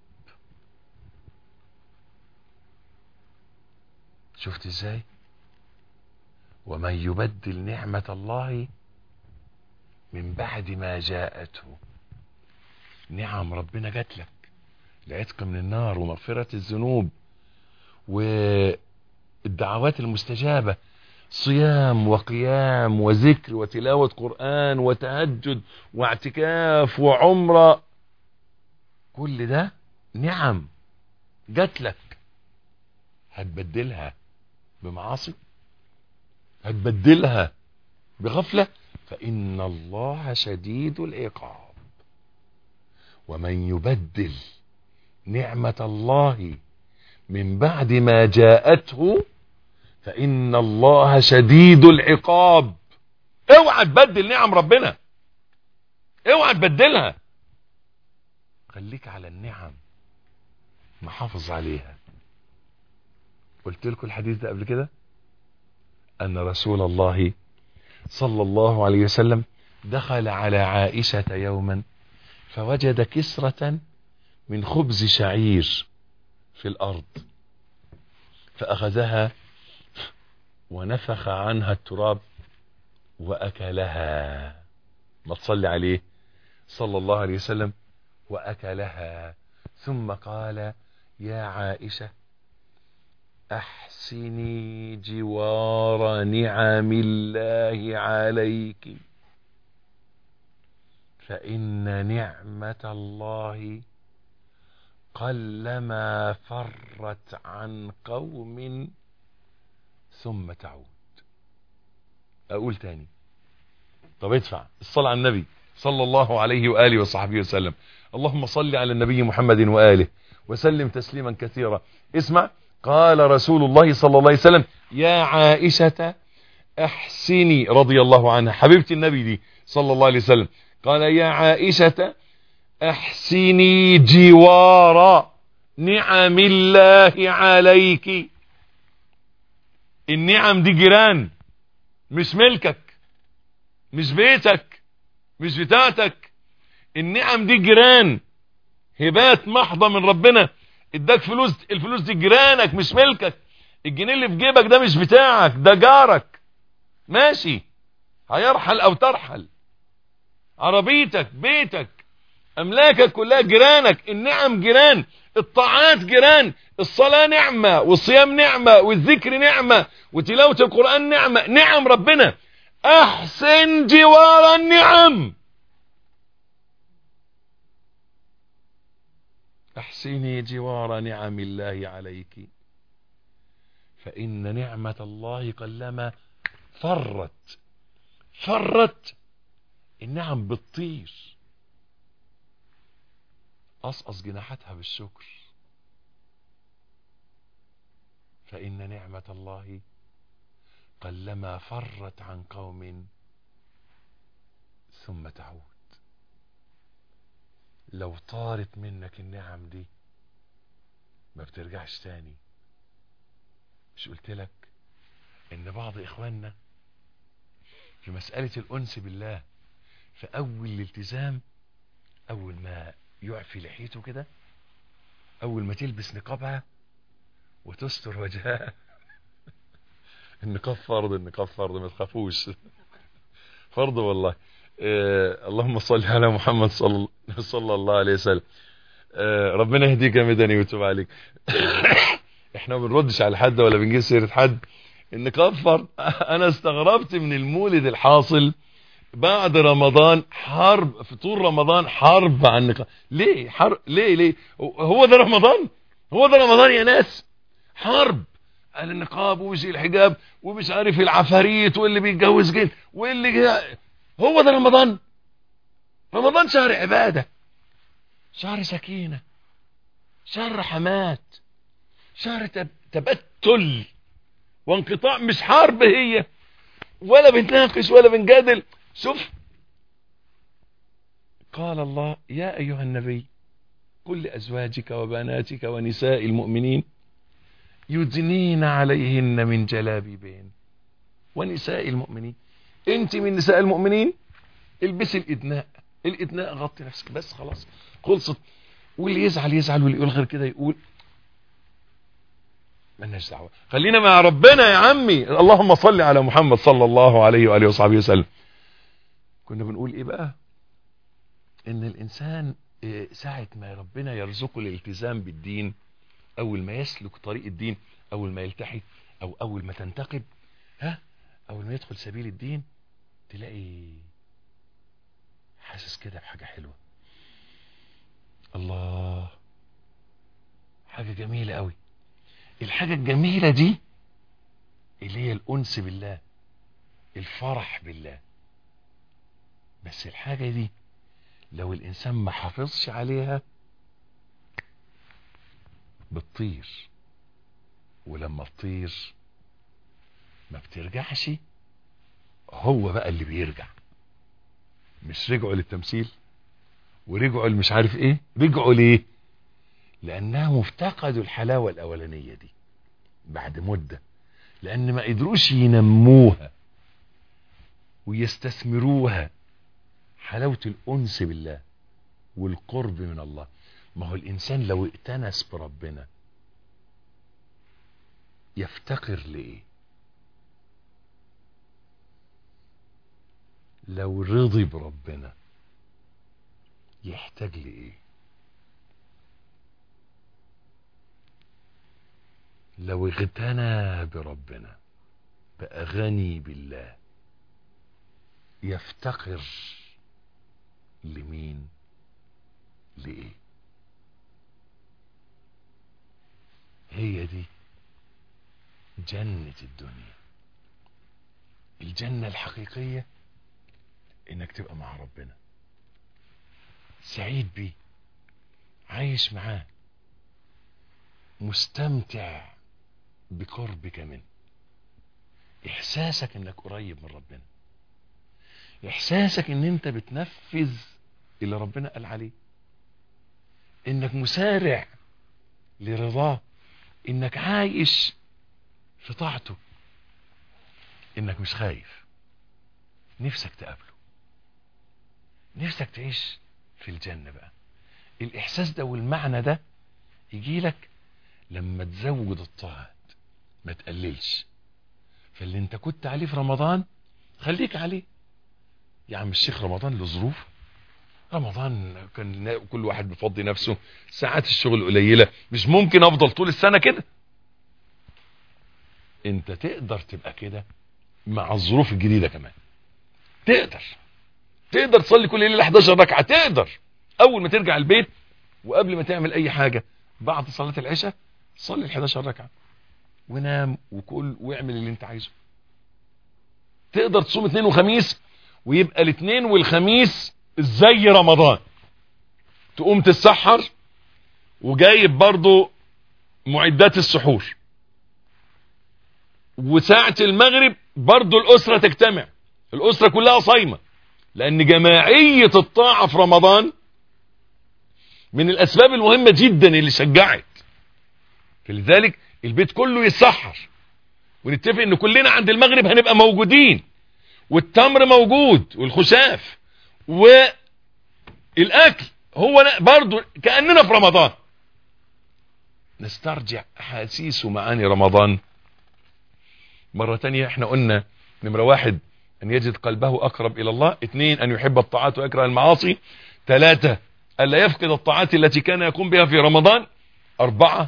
شفت ازاي ومن يبدل نعمة الله من بعد ما جاءته نعم ربنا جات لك العتق من النار ومغفرة الذنوب والدعوات المستجابة صيام وقيام وذكر وتلاوة قرآن وتهجد واعتكاف وعمرة كل ده نعم جات لك هتبدلها بمعاصي هتبدلها بغفلة فإن الله شديد العقاب ومن يبدل نعمة الله من بعد ما جاءته فإن الله شديد العقاب اوعى تبدل نعم ربنا اوعى تبدلها خليك على النعم محافظ عليها قلت لكم الحديث ده قبل كده أن رسول الله صلى الله عليه وسلم دخل على عائشة يوما فوجد كسرة من خبز شعير في الأرض فأخذها ونفخ عنها التراب وأكلها ما تصلي عليه صلى الله عليه وسلم وأكلها ثم قال يا عائشة أحسني جوار نعم الله عليك فإن نعمة الله قلما فرت عن قوم ثم تعود أقول تاني طب ادفع الصلاة على النبي صلى الله عليه وآله وصحبه وسلم اللهم صل على النبي محمد وآله وسلم تسليما كثيرا اسمع قال رسول الله صلى الله عليه وسلم يا عائشة احسني رضي الله عنها حبيبة النبي دي صلى الله عليه وسلم قال يا عائشة احسني جوار نعم الله عليك النعم دي جيران مش ملكك مش بيتك مش بتاعتك النعم دي جيران هبات محضة من ربنا اداك فلوس الفلوس دي جيرانك مش ملكك الجنيه اللي في جيبك ده مش بتاعك ده جارك ماشي هيرحل او ترحل عربيتك بيتك املاكك كلها جيرانك النعم جيران الطاعات جيران الصلاة نعمة والصيام نعمة والذكر نعمة وتلاوة القرآن نعمة نعم ربنا احسن جوار النعم احسني جوار نعم الله عليك فإن نعمة الله قلما فرت فرت النعم بتطير قصقص جناحاتها بالشكر فإن نعمة الله قلما فرت عن قوم ثم تعود لو طارت منك النعم دي ما بترجعش تاني مش قلت لك ان بعض اخواننا في مسألة الانس بالله في اول الالتزام اول ما يعفي لحيته كده اول ما تلبس نقابها وتستر وجهها النقاب فرض النقاب فرض ما تخافوش فرض والله آه اللهم صل على محمد صلى, صلى الله عليه وسلم آه ربنا يهديك يا مدني ويتوب عليك احنا ما بنردش على حد ولا بنجيب سيره حد النقاب فرض انا استغربت من المولد الحاصل بعد رمضان حرب في طول رمضان حرب عن النقاب ليه حرب ليه ليه هو ده رمضان هو ده رمضان يا ناس حرب على النقاب ومش الحجاب ومش عارف العفاريت واللي بيتجوز جن واللي جا... هو ده رمضان رمضان شهر عبادة شهر سكينة شهر رحمات شهر تب... تبتل وانقطاع مش حرب هي ولا بنتناقش ولا بنجادل شوف قال الله يا أيها النبي قل لأزواجك وبناتك ونساء المؤمنين يدنين عليهن من جلابيبين ونساء المؤمنين انت من نساء المؤمنين البسي الادناء الادناء غطي نفسك بس خلاص خلصت واللي يزعل يزعل واللي يقول غير كده يقول مالناش دعوه خلينا مع ربنا يا عمي اللهم صل على محمد صلى الله عليه واله وصحبه وسلم كنا بنقول ايه بقى ان الانسان ساعه ما ربنا يرزقه الالتزام بالدين اول ما يسلك طريق الدين اول ما يلتحي او اول ما تنتقد ها اول ما يدخل سبيل الدين تلاقي حاسس كده بحاجة حلوة الله حاجة جميلة قوي الحاجة الجميلة دي اللي هي الأنس بالله الفرح بالله بس الحاجة دي لو الإنسان ما حافظش عليها بتطير ولما تطير ما بترجعش هو بقى اللي بيرجع مش رجعوا للتمثيل ورجعوا مش عارف ايه رجعوا ليه لانهم افتقدوا الحلاوة الاولانية دي بعد مدة لان ما قدروش ينموها ويستثمروها حلاوة الانس بالله والقرب من الله ما هو الانسان لو ائتنس بربنا يفتقر لايه لو رضي بربنا يحتاج لايه لو اغتنى بربنا بقى غني بالله يفتقر لمين لإيه هي دي جنة الدنيا الجنة الحقيقية انك تبقى مع ربنا سعيد بيه عايش معاه مستمتع بقربك منه احساسك انك قريب من ربنا احساسك ان انت بتنفذ اللي ربنا قال عليه انك مسارع لرضاه انك عايش في طاعته انك مش خايف نفسك تقابله نفسك تعيش في الجنة بقى الاحساس ده والمعنى ده يجي لك لما تزود الطاعات ما تقللش فاللي انت كنت عليه في رمضان خليك عليه يا عم الشيخ رمضان له ظروف رمضان كان كل واحد بيفضي نفسه ساعات الشغل قليلة مش ممكن افضل طول السنة كده انت تقدر تبقى كده مع الظروف الجديدة كمان تقدر تقدر تصلي كل ليلة 11 ركعة تقدر اول ما ترجع البيت وقبل ما تعمل اي حاجة بعد صلاة العشاء صلي ال 11 ركعة ونام وكل واعمل اللي انت عايزه تقدر تصوم اثنين وخميس ويبقى الاثنين والخميس زي رمضان تقوم تتسحر وجايب برضو معدات السحور وساعة المغرب برضو الأسرة تجتمع الأسرة كلها صايمة لأن جماعية الطاعة في رمضان من الأسباب المهمة جدا اللي شجعت فلذلك البيت كله يتسحر ونتفق ان كلنا عند المغرب هنبقى موجودين والتمر موجود والخشاف والاكل هو برضو كأننا في رمضان نسترجع احاسيس ومعاني رمضان مرة تانية احنا قلنا نمرة واحد ان يجد قلبه اقرب الى الله اثنين ان يحب الطاعات ويكره المعاصي ثلاثة الا يفقد الطاعات التي كان يقوم بها في رمضان اربعة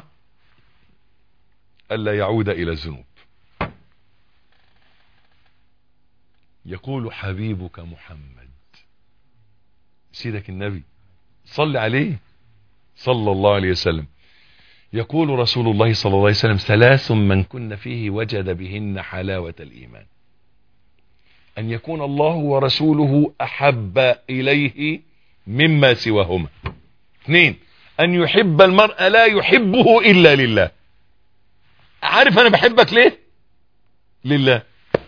الا يعود الى الذنوب يقول حبيبك محمد سيدك النبي صل عليه صلى الله عليه وسلم يقول رسول الله صلى الله عليه وسلم ثلاث من كن فيه وجد بهن حلاوة الإيمان أن يكون الله ورسوله أحب إليه مما سواهما اثنين أن يحب المرء لا يحبه إلا لله عارف أنا بحبك ليه لله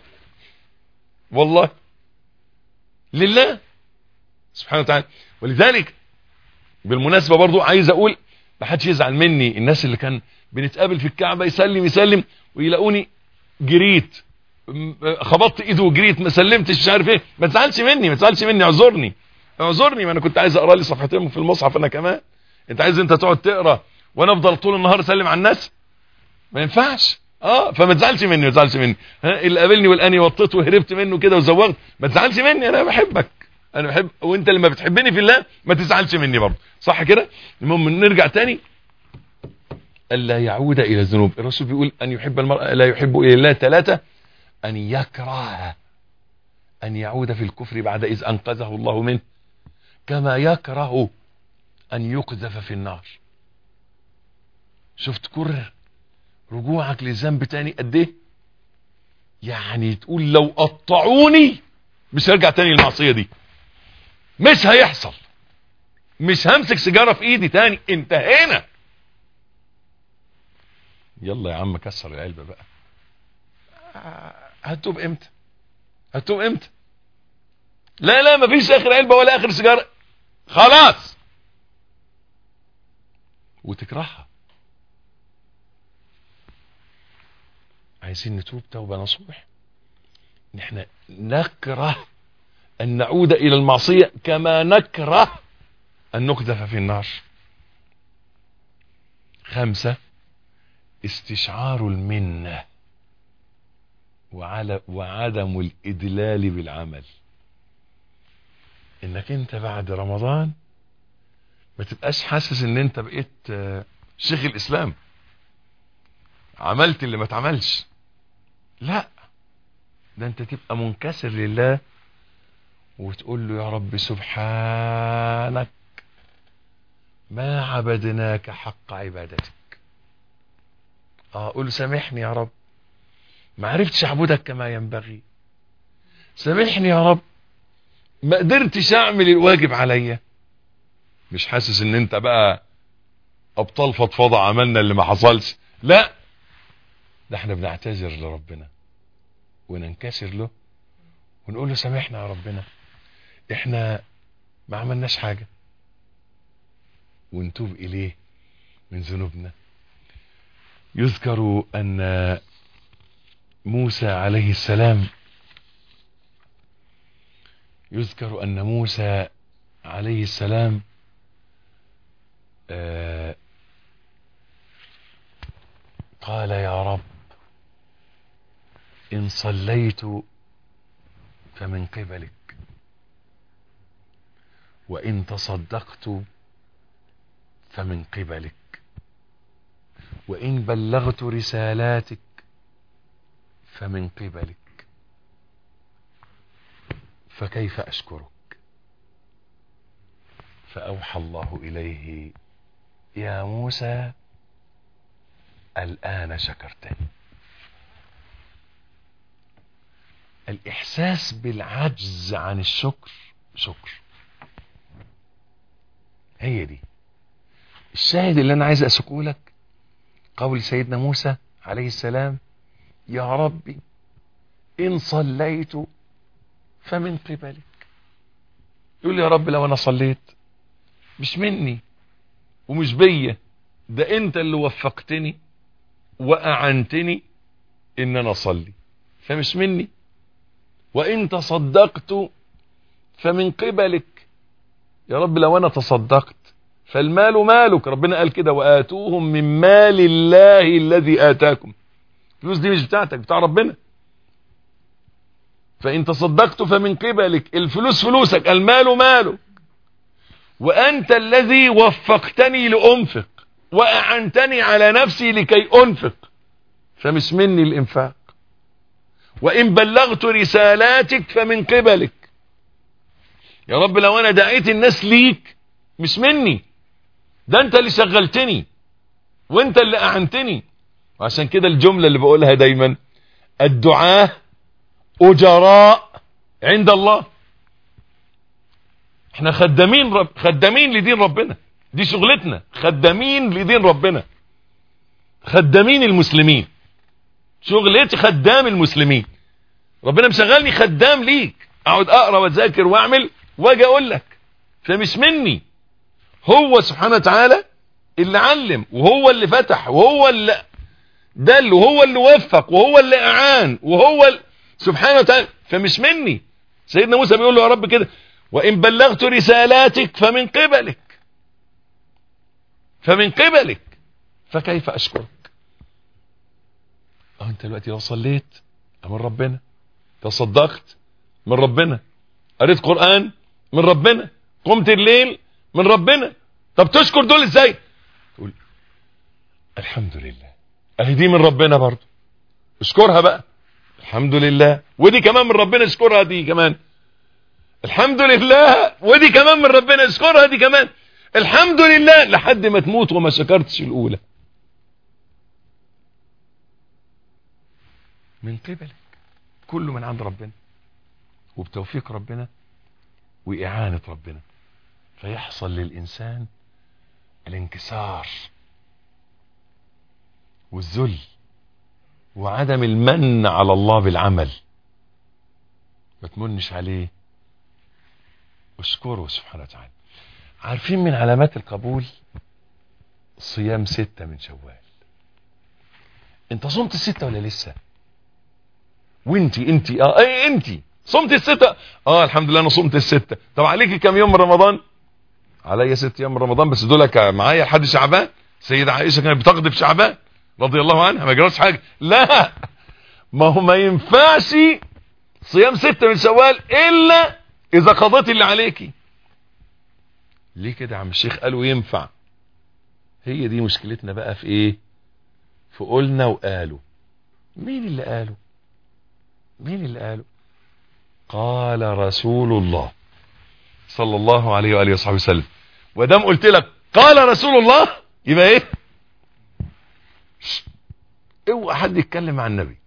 والله لله سبحانه وتعالى ولذلك بالمناسبة برضو عايز اقول ما حدش يزعل مني الناس اللي كان بنتقابل في الكعبة يسلم يسلم ويلاقوني جريت خبطت ايده وجريت ما سلمتش مش عارف ايه ما تزعلش مني ما تزعلش مني اعذرني اعذرني ما انا كنت عايز اقرا لي صفحتين في المصحف انا كمان انت عايز انت تقعد تقرا وانا افضل طول النهار اسلم على الناس ما ينفعش اه فما تزعلش مني ما تزعلش مني ها اللي قابلني والاني وطيت وهربت منه كده وزوغت ما تزعلش مني انا بحبك انا بحب وانت لما بتحبني في الله ما تزعلش مني برضه صح كده المهم نرجع تاني الا يعود الى الذنوب الرسول بيقول ان يحب المرء لا يحب الى الله ثلاثه ان يكره ان يعود في الكفر بعد اذ انقذه الله منه كما يكره ان يقذف في النار شفت كره رجوعك للذنب تاني قد ايه يعني تقول لو قطعوني مش هرجع تاني للمعصيه دي مش هيحصل مش همسك سيجاره في ايدي تاني انتهينا يلا يا عم كسر العلبه بقى هتوب امتى هتوب امتى لا لا مفيش اخر علبه ولا اخر سيجاره خلاص وتكرهها عايزين نتوب توبة نصوح نحن نكره أن نعود إلى المعصية كما نكره أن نقذف في النار خمسة استشعار المنة وعلى وعدم الإدلال بالعمل انك انت بعد رمضان ما تبقاش حاسس ان انت بقيت شيخ الاسلام عملت اللي ما اتعملش لا ده انت تبقى منكسر لله وتقول له يا رب سبحانك ما عبدناك حق عبادتك اه قول سامحني يا رب ما عرفتش اعبدك كما ينبغي سامحني يا رب ما قدرتش اعمل الواجب عليا مش حاسس ان انت بقى ابطال فضفضة عملنا اللي ما حصلش لا ده احنا بنعتذر لربنا وننكسر له ونقول له سامحنا يا ربنا احنا ما عملناش حاجة ونتوب اليه من ذنوبنا يذكر ان موسى عليه السلام يذكر ان موسى عليه السلام آه قال يا رب ان صليت فمن قبلك وان تصدقت فمن قبلك وان بلغت رسالاتك فمن قبلك فكيف اشكرك فاوحى الله اليه يا موسى الان شكرتني الاحساس بالعجز عن الشكر شكر هي دي الشاهد اللي انا عايز اسكه لك قول سيدنا موسى عليه السلام يا ربي ان صليت فمن قبلك يقول لي يا رب لو انا صليت مش مني ومش بيا ده انت اللي وفقتني واعنتني ان انا اصلي فمش مني وان تصدقت فمن قبلك يا رب لو انا تصدقت فالمال مالك ربنا قال كده واتوهم من مال الله الذي اتاكم الفلوس دي مش بتاعتك بتاع ربنا فان تصدقت فمن قبلك الفلوس فلوسك المال مالك وانت الذي وفقتني لانفق واعنتني على نفسي لكي انفق فمش مني الانفاق وان بلغت رسالاتك فمن قبلك يا رب لو انا دعيت الناس ليك مش مني ده انت اللي شغلتني وانت اللي اعنتني وعشان كده الجملة اللي بقولها دايما الدعاة اجراء عند الله احنا خدامين رب خدامين لدين ربنا دي شغلتنا خدامين لدين ربنا خدامين المسلمين شغلتي خدام المسلمين ربنا مشغلني خدام ليك اقعد اقرا واذاكر واعمل واجي اقول لك فمش مني هو سبحانه وتعالى اللي علم وهو اللي فتح وهو اللي دل وهو اللي وفق وهو اللي اعان وهو اللي سبحانه وتعالى فمش مني سيدنا موسى بيقول له يا رب كده وان بلغت رسالاتك فمن قبلك فمن قبلك فكيف اشكرك اه انت دلوقتي لو صليت من ربنا تصدقت من ربنا قريت قرآن من ربنا قمت الليل من ربنا طب تشكر دول ازاي تقول الحمد لله اهي دي من ربنا برضو اشكرها بقى الحمد لله ودي كمان من ربنا اشكرها دي كمان الحمد لله ودي كمان من ربنا اشكرها دي كمان الحمد لله لحد ما تموت وما شكرتش الاولى من قبلك كله من عند ربنا وبتوفيق ربنا وإعانة ربنا فيحصل للإنسان الانكسار والذل وعدم المن على الله بالعمل ما تمنش عليه اشكره سبحانه وتعالى عارفين من علامات القبول صيام ستة من شوال انت صمت الستة ولا لسه وانتي انتي اه اي انتي صمت الستة اه الحمد لله انا صمت الستة طب عليكي كم يوم من رمضان عليا ست ايام من رمضان بس دول معايا لحد شعبان سيدة عائشة كانت بتقضي في شعبان رضي الله عنها ما جرتش حاجة لا ما هو ما ينفعش صيام ستة من شوال الا اذا قضيت اللي عليكي ليه كده يا عم الشيخ قالوا ينفع هي دي مشكلتنا بقى في ايه في قلنا وقالوا مين اللي قالوا مين اللي قالوا قال رسول الله صلى الله عليه وآله وصحبه وسلم ودام قلت لك قال رسول الله يبقى ايه اوعى حد يتكلم عن النبي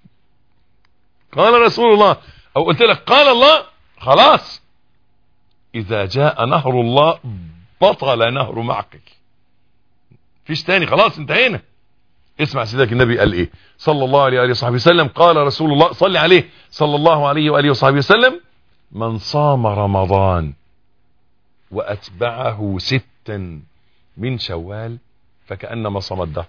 قال رسول الله او قلت لك قال الله خلاص اذا جاء نهر الله بطل نهر معقل فيش تاني خلاص انتهينا اسمع سيدك النبي قال ايه صلى الله عليه وآله وصحبه وسلم قال رسول الله صلي عليه صلى الله عليه وآله وصحبه وسلم من صام رمضان وأتبعه ستا من شوال فكأنما صام الدهر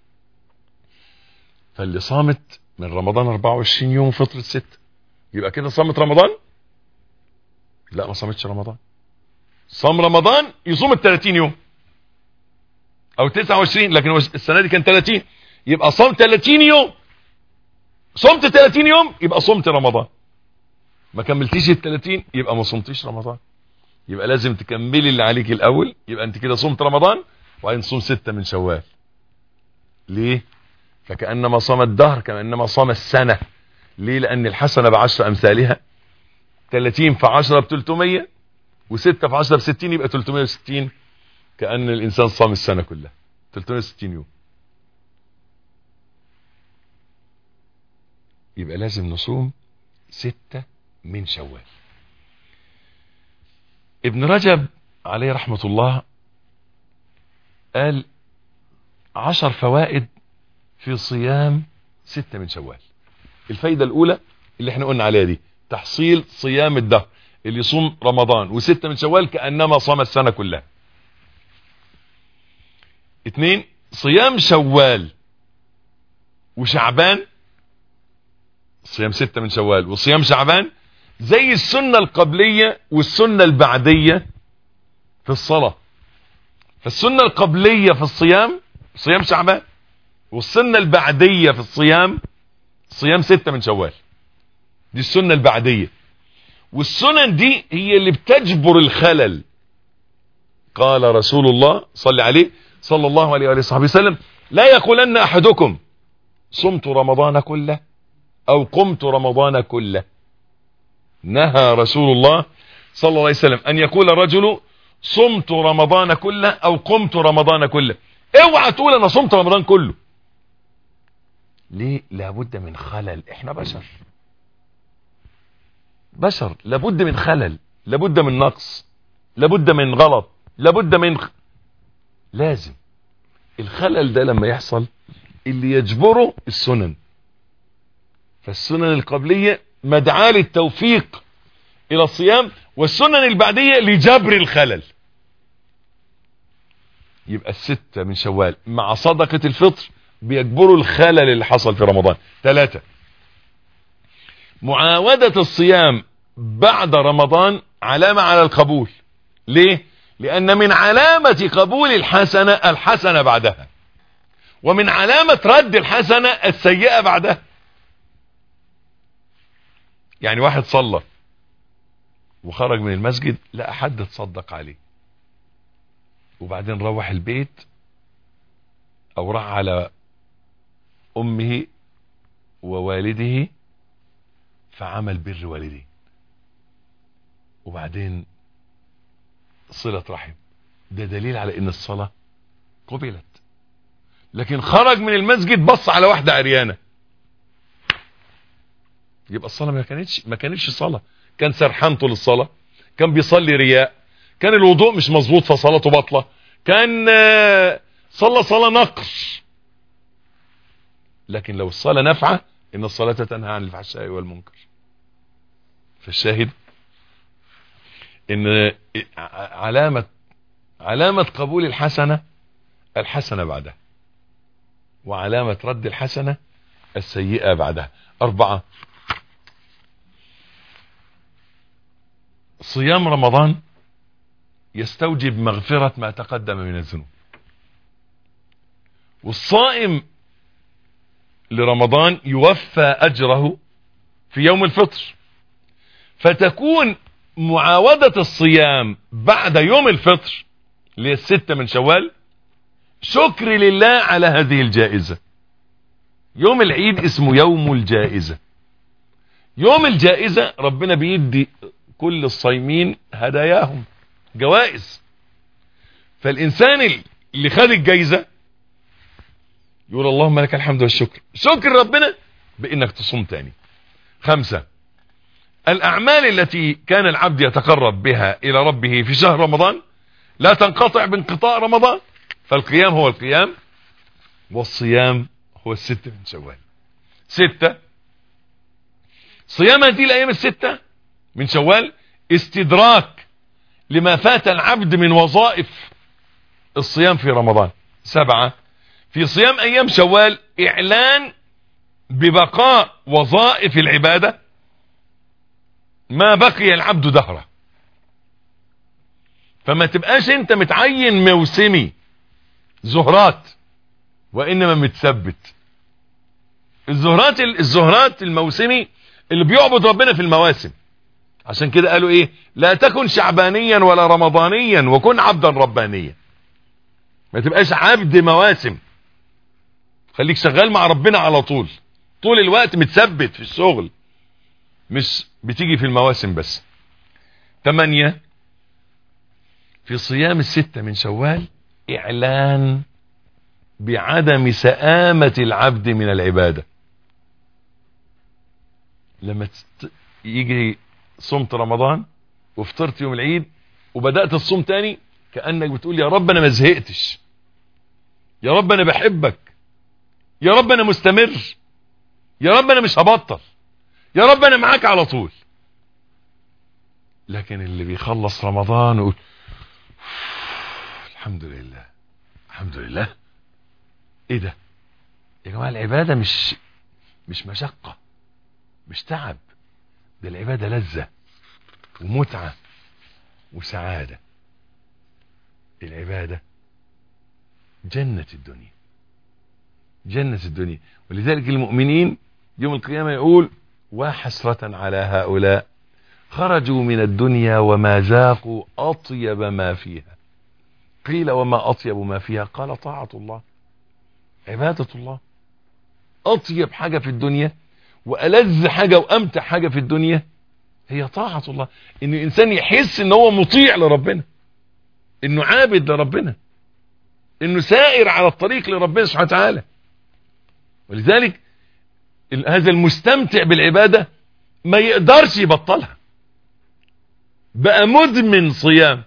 فاللي صامت من رمضان 24 يوم فطرة ست يبقى كده صامت رمضان لا ما صامتش رمضان صام رمضان يصوم ال 30 يوم او 29 لكن السنه دي كان 30 يبقى صام 30 يوم صمت 30 يوم يبقى صمت رمضان ما كملتيش ال 30 يبقى ما صمتيش رمضان يبقى لازم تكملي اللي عليك الاول يبقى انت كده صمت رمضان وبعدين صوم ستة من شوال ليه فكأنما صام الدهر كأنما صام السنة ليه لأن الحسنة بعشر أمثالها 30 في 10 ب 300 و6 في 10 ب 60 يبقى 360 كأن الإنسان صام السنة كلها 360 يوم يبقى لازم نصوم ستة من شوال ابن رجب عليه رحمة الله قال عشر فوائد في صيام ستة من شوال الفايدة الأولى اللي احنا قلنا عليها دي تحصيل صيام الدهر اللي يصوم رمضان وستة من شوال كأنما صام السنة كلها اتنين صيام شوال وشعبان صيام ستة من شوال وصيام شعبان زي السنة القبلية والسنة البعدية في الصلاة فالسنة القبلية في الصيام صيام شعبان والسنة البعدية في الصيام صيام ستة من شوال دي السنة البعدية والسنن دي هي اللي بتجبر الخلل قال رسول الله صلى عليه صلى الله عليه وآله وصحبه وسلم لا يقولن أحدكم صمت رمضان كله أو قمت رمضان كله نهى رسول الله صلى الله عليه وسلم أن يقول الرجل صمت رمضان كله أو قمت رمضان كله اوعى تقول أنا صمت رمضان كله ليه لابد من خلل احنا بشر بشر لابد من خلل لابد من نقص لابد من غلط لابد من خ... لازم الخلل ده لما يحصل اللي يجبره السنن فالسنن القبلية مدعاة للتوفيق الى الصيام والسنن البعدية لجبر الخلل يبقى الستة من شوال مع صدقة الفطر بيجبروا الخلل اللي حصل في رمضان ثلاثة معاودة الصيام بعد رمضان علامة على القبول ليه لأن من علامة قبول الحسنة الحسنة بعدها ومن علامة رد الحسنة السيئة بعدها يعني واحد صلى وخرج من المسجد لقى حد تصدق عليه وبعدين روح البيت او راح على امه ووالده فعمل بر والديه وبعدين صلة رحم ده دليل على ان الصلاة قبلت لكن خرج من المسجد بص على واحدة عريانة يبقى الصلاة ما كانتش ما كانتش صلاة كان سرحان طول الصلاة كان بيصلي رياء كان الوضوء مش مظبوط فصلاته باطلة كان صلى صلاة نقص لكن لو الصلاة نافعة ان الصلاة تنهى عن الفحشاء والمنكر فالشاهد ان علامة علامة قبول الحسنة الحسنة بعدها وعلامة رد الحسنة السيئة بعدها أربعة صيام رمضان يستوجب مغفرة ما تقدم من الذنوب والصائم لرمضان يوفى أجره في يوم الفطر فتكون معاودة الصيام بعد يوم الفطر للستة من شوال شكر لله على هذه الجائزة يوم العيد اسمه يوم الجائزة يوم الجائزة ربنا بيدي كل الصايمين هداياهم جوائز فالإنسان اللي خد الجايزة يقول اللهم لك الحمد والشكر شكر ربنا بإنك تصوم تاني خمسة الأعمال التي كان العبد يتقرب بها إلى ربه في شهر رمضان لا تنقطع بانقطاع رمضان فالقيام هو القيام والصيام هو الستة من شوال ستة صيام هذه الأيام الستة من شوال استدراك لما فات العبد من وظائف الصيام في رمضان سبعة في صيام أيام شوال إعلان ببقاء وظائف العبادة ما بقي العبد دهره فما تبقاش انت متعين موسمي زهرات وانما متثبت الزهرات الزهرات الموسمي اللي بيعبد ربنا في المواسم عشان كده قالوا ايه لا تكن شعبانيا ولا رمضانيا وكن عبدا ربانيا ما تبقاش عبد مواسم خليك شغال مع ربنا على طول طول الوقت متثبت في الشغل مش بتيجي في المواسم بس ثمانية في صيام الستة من شوال اعلان بعدم سآمة العبد من العبادة لما تست... يجي صمت رمضان وفطرت يوم العيد وبدأت الصوم تاني كأنك بتقول يا رب انا ما زهقتش يا رب انا بحبك يا رب انا مستمر يا رب انا مش هبطل يا رب انا معاك على طول لكن اللي بيخلص رمضان ويقول الحمد لله الحمد لله ايه ده يا جماعه العباده مش مش مشقه مش تعب ده العباده لذه ومتعه وسعاده العباده جنه الدنيا جنه الدنيا ولذلك المؤمنين يوم القيامه يقول وحسره على هؤلاء خرجوا من الدنيا وما ذاقوا اطيب ما فيها قيل وما أطيب ما فيها قال طاعة الله عبادة الله أطيب حاجة في الدنيا وألذ حاجة وأمتع حاجة في الدنيا هي طاعة الله إن الإنسان يحس إن هو مطيع لربنا إنه عابد لربنا إنه سائر على الطريق لربنا سبحانه وتعالى ولذلك هذا المستمتع بالعبادة ما يقدرش يبطلها بقى مدمن صيام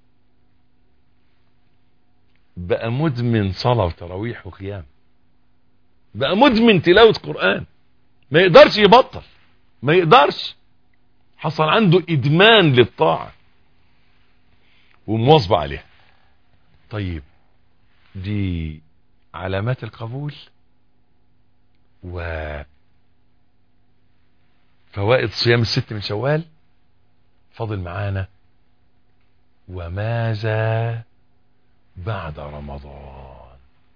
بقى مدمن صلاة وتراويح وقيام بقى مدمن تلاوة قرآن ما يقدرش يبطل ما يقدرش حصل عنده إدمان للطاعة ومواظبة عليها طيب دي علامات القبول و فوائد صيام الست من شوال فاضل معانا وماذا بعد رمضان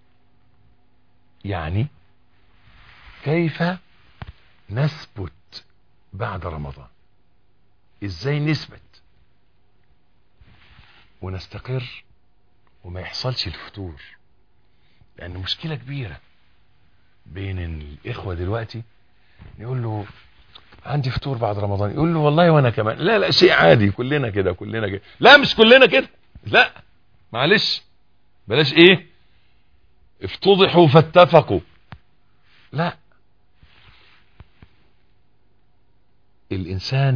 يعني كيف نثبت بعد رمضان ازاي نثبت ونستقر وما يحصلش الفتور لان مشكلة كبيرة بين الاخوة دلوقتي يقول له عندي فطور بعد رمضان يقول له والله وانا كمان لا لا شيء عادي كلنا كده كلنا كده لا مش كلنا كده لا معلش بلاش ايه افتضحوا فاتفقوا لا الانسان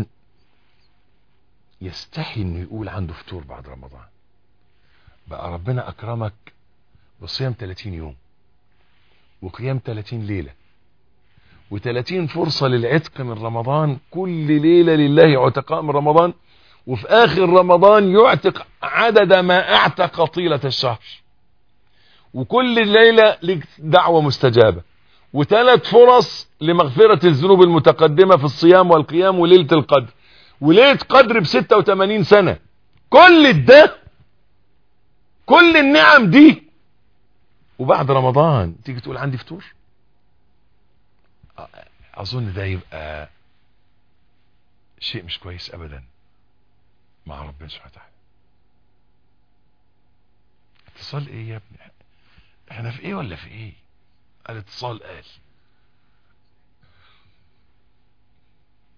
يستحي انه يقول عنده فطور بعد رمضان بقى ربنا اكرمك بصيام 30 يوم وقيام 30 ليله و30 فرصة للعتق من رمضان كل ليلة لله عتقاء من رمضان وفي آخر رمضان يعتق عدد ما اعتق طيلة الشهر وكل ليلة لك دعوة مستجابة وثلاث فرص لمغفرة الذنوب المتقدمة في الصيام والقيام وليلة القدر وليلة قدر ب 86 سنة كل ده كل النعم دي وبعد رمضان تيجي تقول عندي فطور اظن ده يبقى شيء مش كويس ابدا مع ربنا سبحانه وتعالى اتصال ايه يا ابني احنا في ايه ولا في ايه الاتصال قال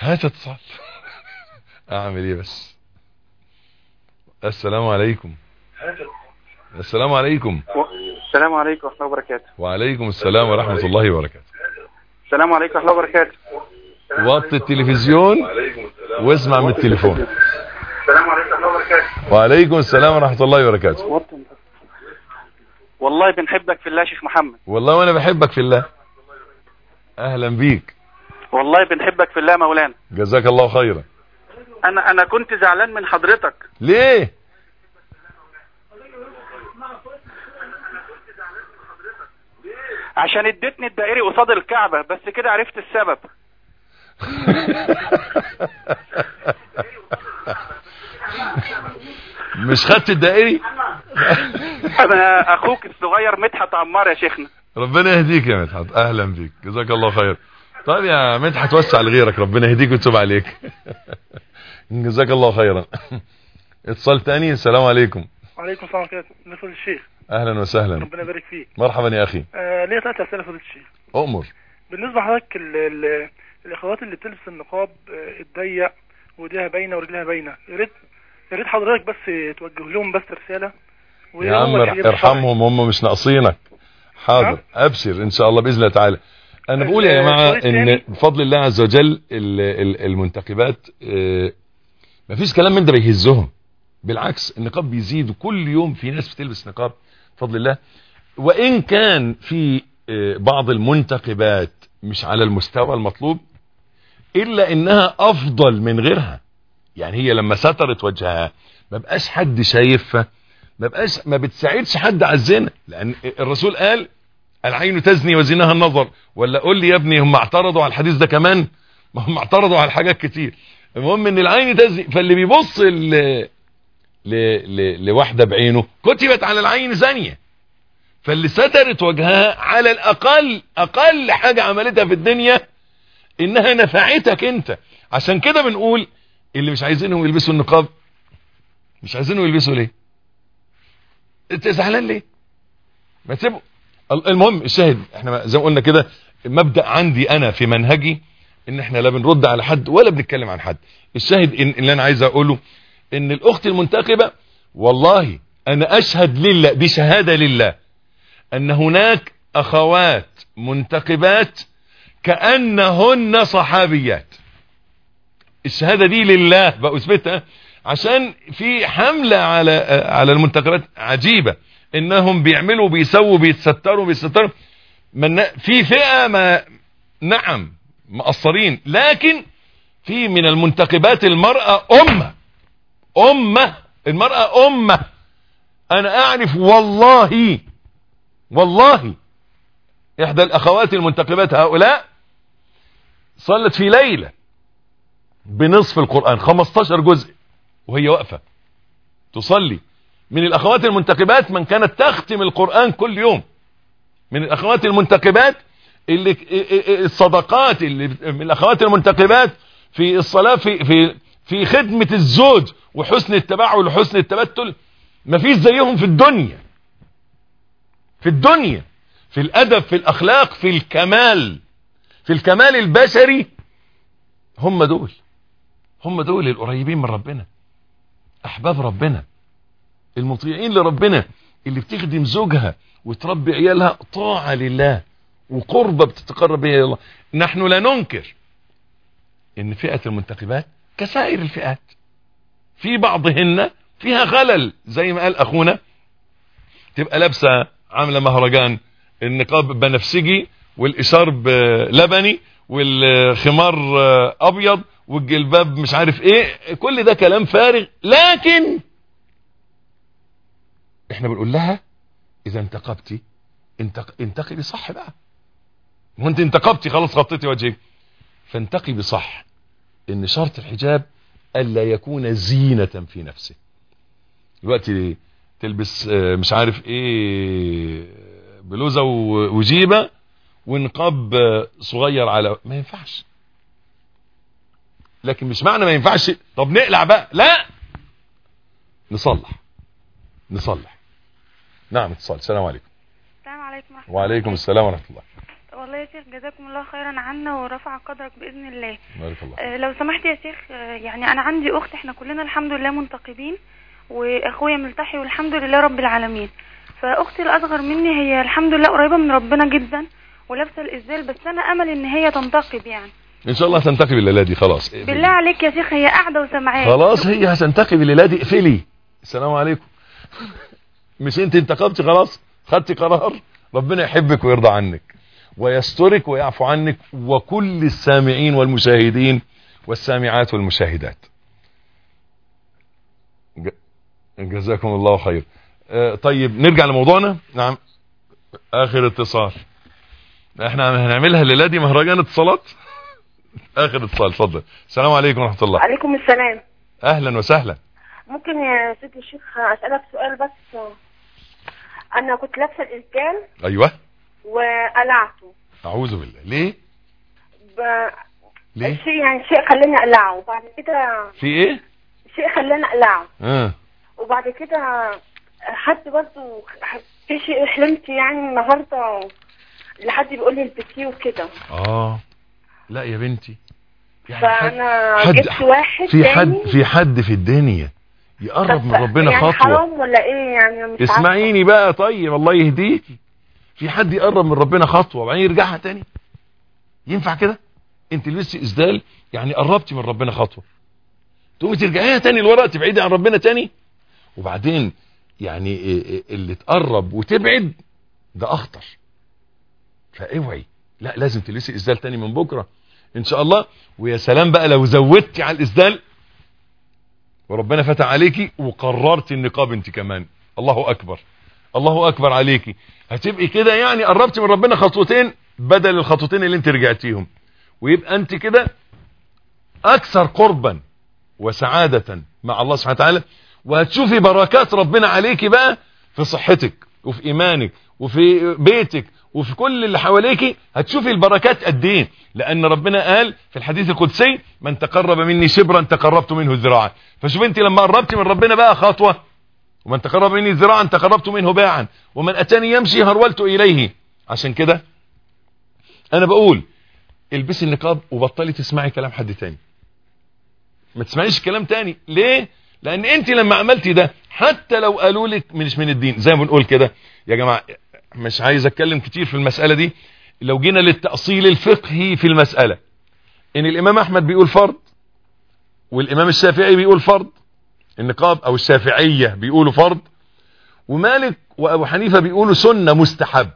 هات اتصال اعمل ايه بس السلام عليكم السلام عليكم السلام عليكم ورحمة الله وبركاته وعليكم السلام ورحمة الله وبركاته السلام عليكم ورحمة الله وبركاته وطي التلفزيون واسمع من التليفون السلام عليكم ورحمة الله وبركاته وعليكم السلام ورحمة الله وبركاته والله بنحبك في الله يا شيخ محمد والله وانا بحبك في الله اهلا بيك والله بنحبك في الله مولانا جزاك الله خيرا انا انا كنت زعلان من حضرتك ليه عشان اديتني الدائري قصاد الكعبة بس كده عرفت السبب مش خدت الدائري انا اخوك الصغير مدحت عمار يا شيخنا ربنا يهديك يا مدحت اهلا بيك جزاك الله خير طيب يا مدحت وسع لغيرك ربنا يهديك ويتوب عليك جزاك الله خيرا اتصال تاني السلام عليكم وعليكم السلام ورحمة الله فضل الشيخ اهلا وسهلا ربنا يبارك فيك مرحبا يا اخي آه ليه ثلاث أسئلة فضل الشيخ اؤمر بالنسبة لحضرتك ال- ال- الأخوات اللي بتلبس النقاب آه، الضيق وايديها باينة ورجلها باينة يا ريت يا ريت حضرتك بس توجه لهم بس رسالة وإيه يا هو عم الحجاب الشرعي؟ ارحمهم هم مش ناقصينك حاضر نعم. ابشر ان شاء الله باذن الله تعالى انا بقول يا ال- جماعه السؤال ان الثاني. بفضل الله عز وجل ال- ال- المنتخبات آه، مفيش كلام من ده بيهزهم بالعكس النقاب بيزيد وكل يوم في ناس بتلبس نقاب بفضل الله وان كان في آه، بعض المنتخبات مش على المستوى المطلوب الا انها افضل من غيرها يعني هي لما سترت وجهها ما بقاش حد شايفها ما بقاش ما بتساعدش حد على الزنا لان الرسول قال العين تزني وزناها النظر ولا قول لي يا ابني هم اعترضوا على الحديث ده كمان ما هم اعترضوا على حاجات كتير المهم ان العين تزني فاللي بيبص ل... ل... ل... لواحده بعينه كتبت على العين زانيه فاللي سترت وجهها على الاقل اقل حاجه عملتها في الدنيا انها نفعتك انت عشان كده بنقول اللي مش عايزينهم يلبسوا النقاب مش عايزينهم يلبسوا ليه انت زعلان ليه ما تسيبه ال- المهم الشاهد احنا زي ما قلنا كده مبدأ عندي انا في منهجي ان احنا لا بنرد على حد ولا بنتكلم عن حد الشاهد إن اللي انا عايز اقوله ان الاخت المنتخبة والله انا اشهد لله دي شهادة لله ان هناك اخوات منتخبات كأنهن صحابيات الشهادة دي لله بأثبتها عشان في حملة على على المنتخبات عجيبة انهم بيعملوا بيسووا بيتستروا بيتستروا من في فئة ما نعم مقصرين لكن في من المنتخبات المرأة أمة أمة المرأة أمة أنا أعرف والله والله إحدى الأخوات المنتخبات هؤلاء صلت في ليلة بنصف القرآن 15 جزء وهي واقفة تصلي من الأخوات المنتخبات من كانت تختم القرآن كل يوم من الأخوات المنتخبات اللي الصدقات اللي من الأخوات المنتخبات في الصلاة في في في خدمة الزوج وحسن التبعل وحسن التبتل مفيش زيهم في الدنيا في الدنيا في الأدب في الأخلاق في الكمال في الكمال البشري هم دول هم دول القريبين من ربنا أحباب ربنا المطيعين لربنا اللي بتخدم زوجها وتربي عيالها طاعة لله وقربة بتتقرب بها إلى الله نحن لا ننكر ان فئة المنتخبات كسائر الفئات في بعضهن فيها خلل زي ما قال اخونا تبقى لابسة عاملة مهرجان النقاب بنفسجي والاشارب لبني والخمار ابيض والجلباب مش عارف ايه كل ده كلام فارغ لكن احنا بنقول لها اذا انتقبتي انتق... انتقبي صح بقى وانت انتقبتي خلاص غطيتي وجهك فانتقبي صح ان شرط الحجاب الا يكون زينة في نفسه دلوقتي تلبس مش عارف ايه بلوزة وجيبة ونقاب صغير على ما ينفعش لكن مش معنى ما ينفعش طب نقلع بقى لا نصلح نصلح نعم اتصال السلام عليكم السلام عليكم ورحمة وعليكم السلام ورحمة الله والله يا شيخ جزاكم الله خيرا عنا ورفع قدرك باذن الله بارك الله آه، لو سمحت يا شيخ آه، يعني انا عندي اخت احنا كلنا الحمد لله منتقبين واخويا ملتحي والحمد لله رب العالمين فاختي الاصغر مني هي الحمد لله قريبه من ربنا جدا ولابسه الازال بس انا امل ان هي تنتقب يعني ان شاء الله هتنتقي بالليله دي خلاص بالله عليك يا شيخ هي قاعده وسامعاك خلاص هي هتنتقي بالليله دي اقفلي السلام عليكم مش انت انتقبتي خلاص خدتي قرار ربنا يحبك ويرضى عنك ويسترك ويعفو عنك وكل السامعين والمشاهدين والسامعات والمشاهدات ج- جزاكم الله خير آه، طيب نرجع لموضوعنا نعم اخر اتصال احنا هنعملها الليله دي مهرجان اتصالات اخر اتصال اتفضل السلام عليكم ورحمه الله عليكم السلام اهلا وسهلا ممكن يا سيدي الشيخ اسالك سؤال بس انا كنت لابسه الاسدال ايوه وقلعته اعوذ بالله ليه ب... ليه شيء يعني شيء خلاني اقلعه وبعد كده في ايه شيء خلاني اقلعه اه وبعد كده حد برضه في شيء حلمت يعني النهارده لحد بيقول لي البسيه وكده اه لا يا بنتي يعني فانا حد- جبت واحد في حد تاني. في حد في الدنيا يقرب طب من ربنا يعني خطوه حرام ولا ايه يعني مش عارفة. اسمعيني بقى طيب الله يهديكي في حد يقرب من ربنا خطوه وبعدين يرجعها تاني ينفع كده انت لبستي اسدال يعني قربتي من ربنا خطوه تقومي ترجعيها تاني لورا تبعدي عن ربنا تاني وبعدين يعني إيه إيه اللي تقرب وتبعد ده اخطر فاوعي لا لازم تلبسي اسدال تاني من بكره ان شاء الله ويا سلام بقى لو زودتي على الاسدال وربنا فتح عليكي وقررت النقاب انت كمان الله اكبر الله اكبر عليكي هتبقي كده يعني قربتي من ربنا خطوتين بدل الخطوتين اللي انت رجعتيهم ويبقى انت كده اكثر قربا وسعادة مع الله سبحانه وتعالى وهتشوفي بركات ربنا عليكي بقى في صحتك وفي ايمانك وفي بيتك وفي كل اللي حواليك هتشوفي البركات قد ايه لان ربنا قال في الحديث القدسي من تقرب مني شبرا تقربت منه ذراعا فشوف انت لما قربتي من ربنا بقى خطوه ومن تقرب مني ذراعا تقربت منه باعا ومن اتاني يمشي هرولت اليه عشان كده انا بقول البسي النقاب وبطلي تسمعي كلام حد تاني ما تسمعيش كلام تاني ليه لان انت لما عملتي ده حتى لو قالوا لك مش من الدين زي ما بنقول كده يا جماعه مش عايز اتكلم كتير في المساله دي لو جينا للتاصيل الفقهي في المساله ان الامام احمد بيقول فرض والامام الشافعي بيقول فرض النقاب او الشافعيه بيقولوا فرض ومالك وابو حنيفه بيقولوا سنه مستحب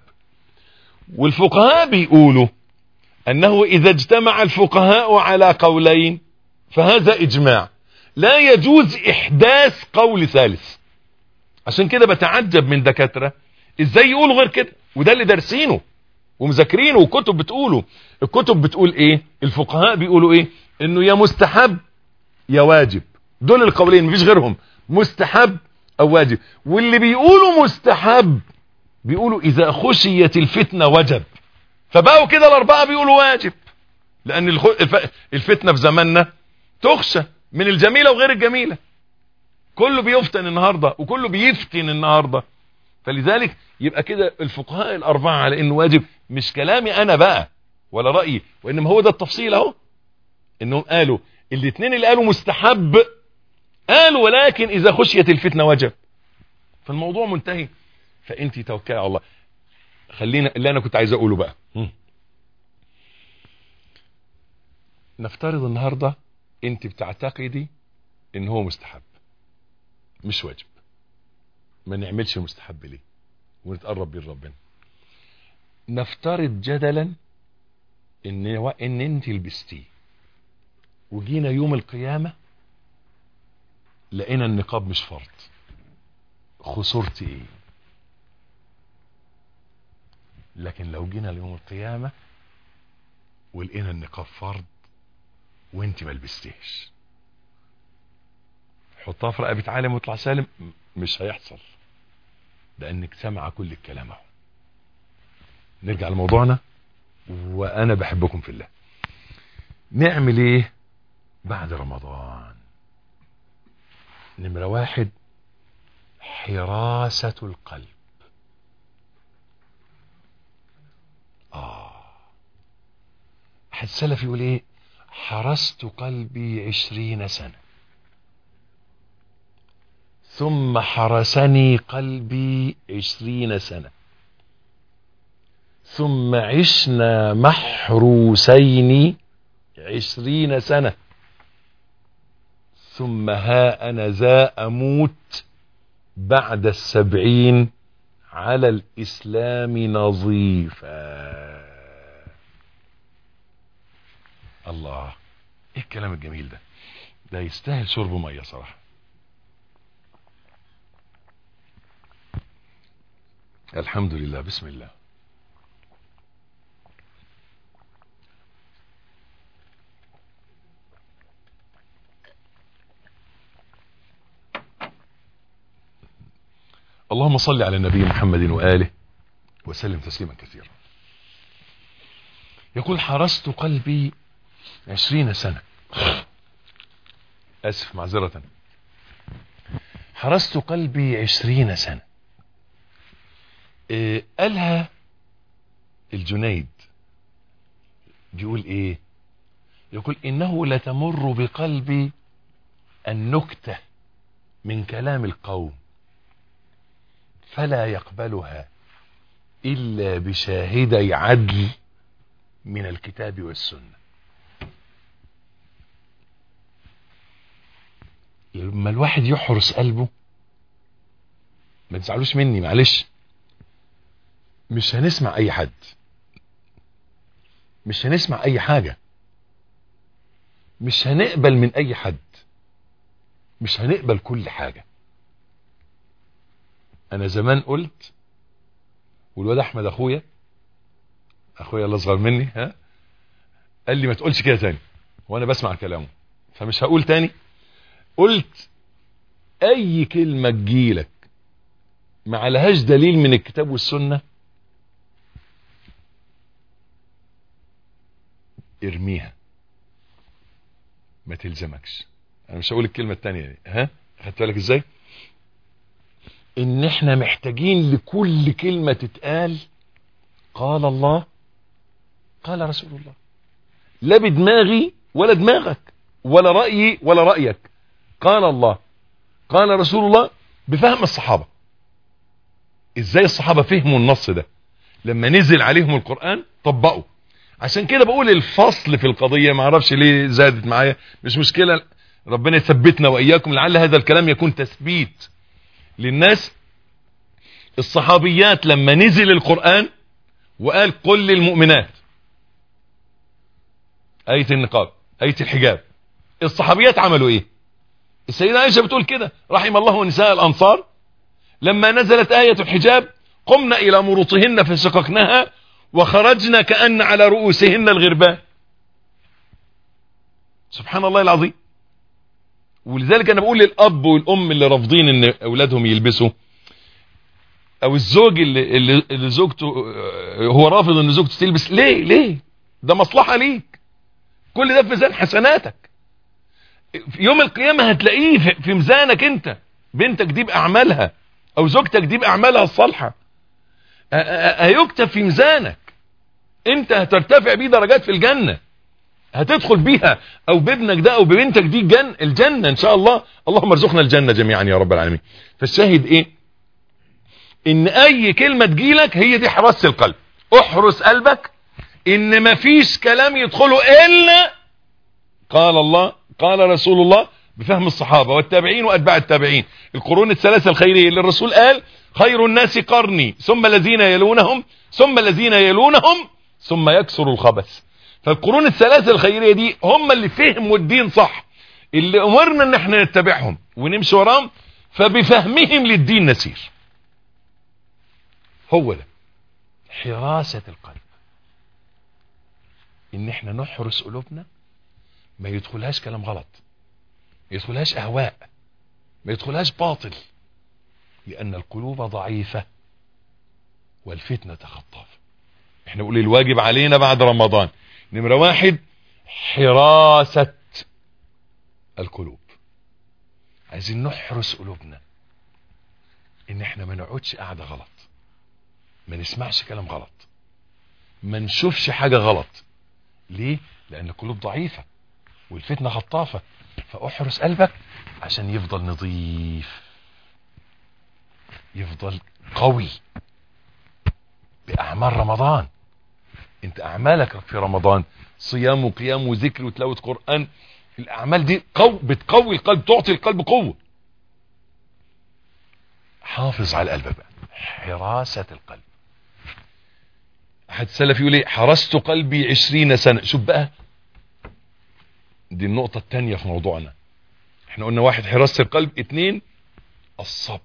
والفقهاء بيقولوا انه اذا اجتمع الفقهاء على قولين فهذا اجماع لا يجوز احداث قول ثالث عشان كده بتعجب من دكاترة ازاي يقولوا غير كده وده اللي دارسينه ومذاكرينه وكتب بتقوله الكتب بتقول ايه الفقهاء بيقولوا ايه انه يا مستحب يا واجب دول القولين مفيش غيرهم مستحب او واجب واللي بيقولوا مستحب بيقولوا اذا خشيت الفتنة وجب فبقوا كده الاربعة بيقولوا واجب لان الخ- الف- الفتنة في زماننا تخشى من الجميلة وغير الجميلة كله بيفتن النهاردة وكله بيفتن النهاردة فلذلك يبقى كده الفقهاء الأربعة على إنه واجب مش كلامي أنا بقى ولا رأيي وإنما هو ده التفصيل أهو إنهم قالوا الاثنين اللي قالوا مستحب قالوا ولكن إذا خشيت الفتنة وجب فالموضوع منتهي فأنت توكلي على الله خلينا اللي أنا كنت عايز أقوله بقى هم. نفترض النهاردة أنت بتعتقدي إن هو مستحب مش واجب ما نعملش مستحب ليه ونتقرب بيه لربنا نفترض جدلا ان ان انت لبستيه وجينا يوم القيامة لقينا النقاب مش فرض خسرتي ايه لكن لو جينا ليوم القيامة ولقينا النقاب فرض وانت ما لبستيش حطها في رقبة عالم ويطلع سالم م- مش هيحصل لانك سامعه كل الكلام اهو نرجع لموضوعنا وانا بحبكم في الله نعمل ايه بعد رمضان نمرة واحد حراسة القلب آه السلف يقول ايه حرست قلبي عشرين سنة ثم حرسني قلبي عشرين سنة ثم عشنا محروسين عشرين سنة ثم ها أنا ذا أموت بعد السبعين على الإسلام نظيفا الله ايه الكلام الجميل ده ده يستاهل شرب ميه صراحه الحمد لله بسم الله اللهم صل على النبي محمد وآله وسلم تسليما كثيرا يقول حرست قلبي عشرين سنة أسف معذرة حرست قلبي عشرين سنة إيه قالها الجنيد بيقول ايه يقول انه لتمر بقلبي النكتة من كلام القوم فلا يقبلها الا بشاهدي عدل من الكتاب والسنة لما الواحد يحرس قلبه ما تزعلوش مني معلش مش هنسمع اي حد مش هنسمع اي حاجة مش هنقبل من اي حد مش هنقبل كل حاجة انا زمان قلت والواد احمد اخويا اخويا اللي اصغر مني ها قال لي ما تقولش كده تاني وانا بسمع كلامه فمش هقول تاني قلت اي كلمة تجيلك ما عليهاش دليل من الكتاب والسنة ارميها ما تلزمكش انا مش هقول الكلمة التانية دي ها خدت بالك ازاي ان احنا محتاجين لكل كلمة تتقال قال الله قال رسول الله لا بدماغي ولا دماغك ولا رأيي ولا رأيك قال الله قال رسول الله بفهم الصحابة ازاي الصحابة فهموا النص ده لما نزل عليهم القرآن طبقوا عشان كده بقول الفصل في القضية ما اعرفش ليه زادت معايا مش مشكلة ربنا يثبتنا وإياكم لعل هذا الكلام يكون تثبيت للناس الصحابيات لما نزل القرآن وقال قل للمؤمنات آية النقاب آية الحجاب الصحابيات عملوا ايه السيدة عائشة بتقول كده رحم الله نساء الأنصار لما نزلت آية الحجاب قمنا إلى مروطهن فشققناها وخرجنا كأن على رؤوسهن الغربان سبحان الله العظيم ولذلك أنا بقول للأب والأم اللي رافضين أن أولادهم يلبسوا أو الزوج اللي, اللي, اللي زوجته هو رافض أن زوجته تلبس ليه ليه ده مصلحة ليك كل ده في ميزان حسناتك في يوم القيامة هتلاقيه في ميزانك انت بنتك دي بأعمالها او زوجتك دي بأعمالها الصالحة هيكتب في ميزانك انت هترتفع بيه درجات في الجنة هتدخل بيها او بابنك ده او ببنتك دي جن الجنة ان شاء الله اللهم ارزقنا الجنة جميعا يا رب العالمين فالشاهد ايه ان اي كلمة تجيلك هي دي حراسة القلب احرس قلبك ان مفيش كلام يدخله الا قال الله قال رسول الله بفهم الصحابة والتابعين واتباع التابعين القرون الثلاثة الخيرية اللي الرسول قال خير الناس قرني ثم الذين يلونهم ثم الذين يلونهم ثم يكسر الخبث فالقرون الثلاثة الخيرية دي هم اللي فهموا الدين صح اللي امرنا ان احنا نتبعهم ونمشي وراهم فبفهمهم للدين نسير هو ده حراسة القلب ان احنا نحرس قلوبنا ما يدخلهاش كلام غلط ما يدخلهاش اهواء ما يدخلهاش باطل لان القلوب ضعيفة والفتنة خطافة احنا نقول الواجب علينا بعد رمضان نمرة واحد حراسة القلوب عايزين نحرس قلوبنا ان احنا ما نقعدش قاعدة غلط ما نسمعش كلام غلط ما نشوفش حاجة غلط ليه لان القلوب ضعيفة والفتنة خطافة فاحرس قلبك عشان يفضل نظيف يفضل قوي باعمال رمضان انت اعمالك في رمضان صيام وقيام وذكر وتلاوة قرآن الاعمال دي قو بتقوي القلب تعطي القلب قوة حافظ على قلبك بقى حراسة القلب احد السلف يقول ايه حرست قلبي عشرين سنة شوف بقى دي النقطة التانية في موضوعنا احنا قلنا واحد حراسة القلب اتنين الصبر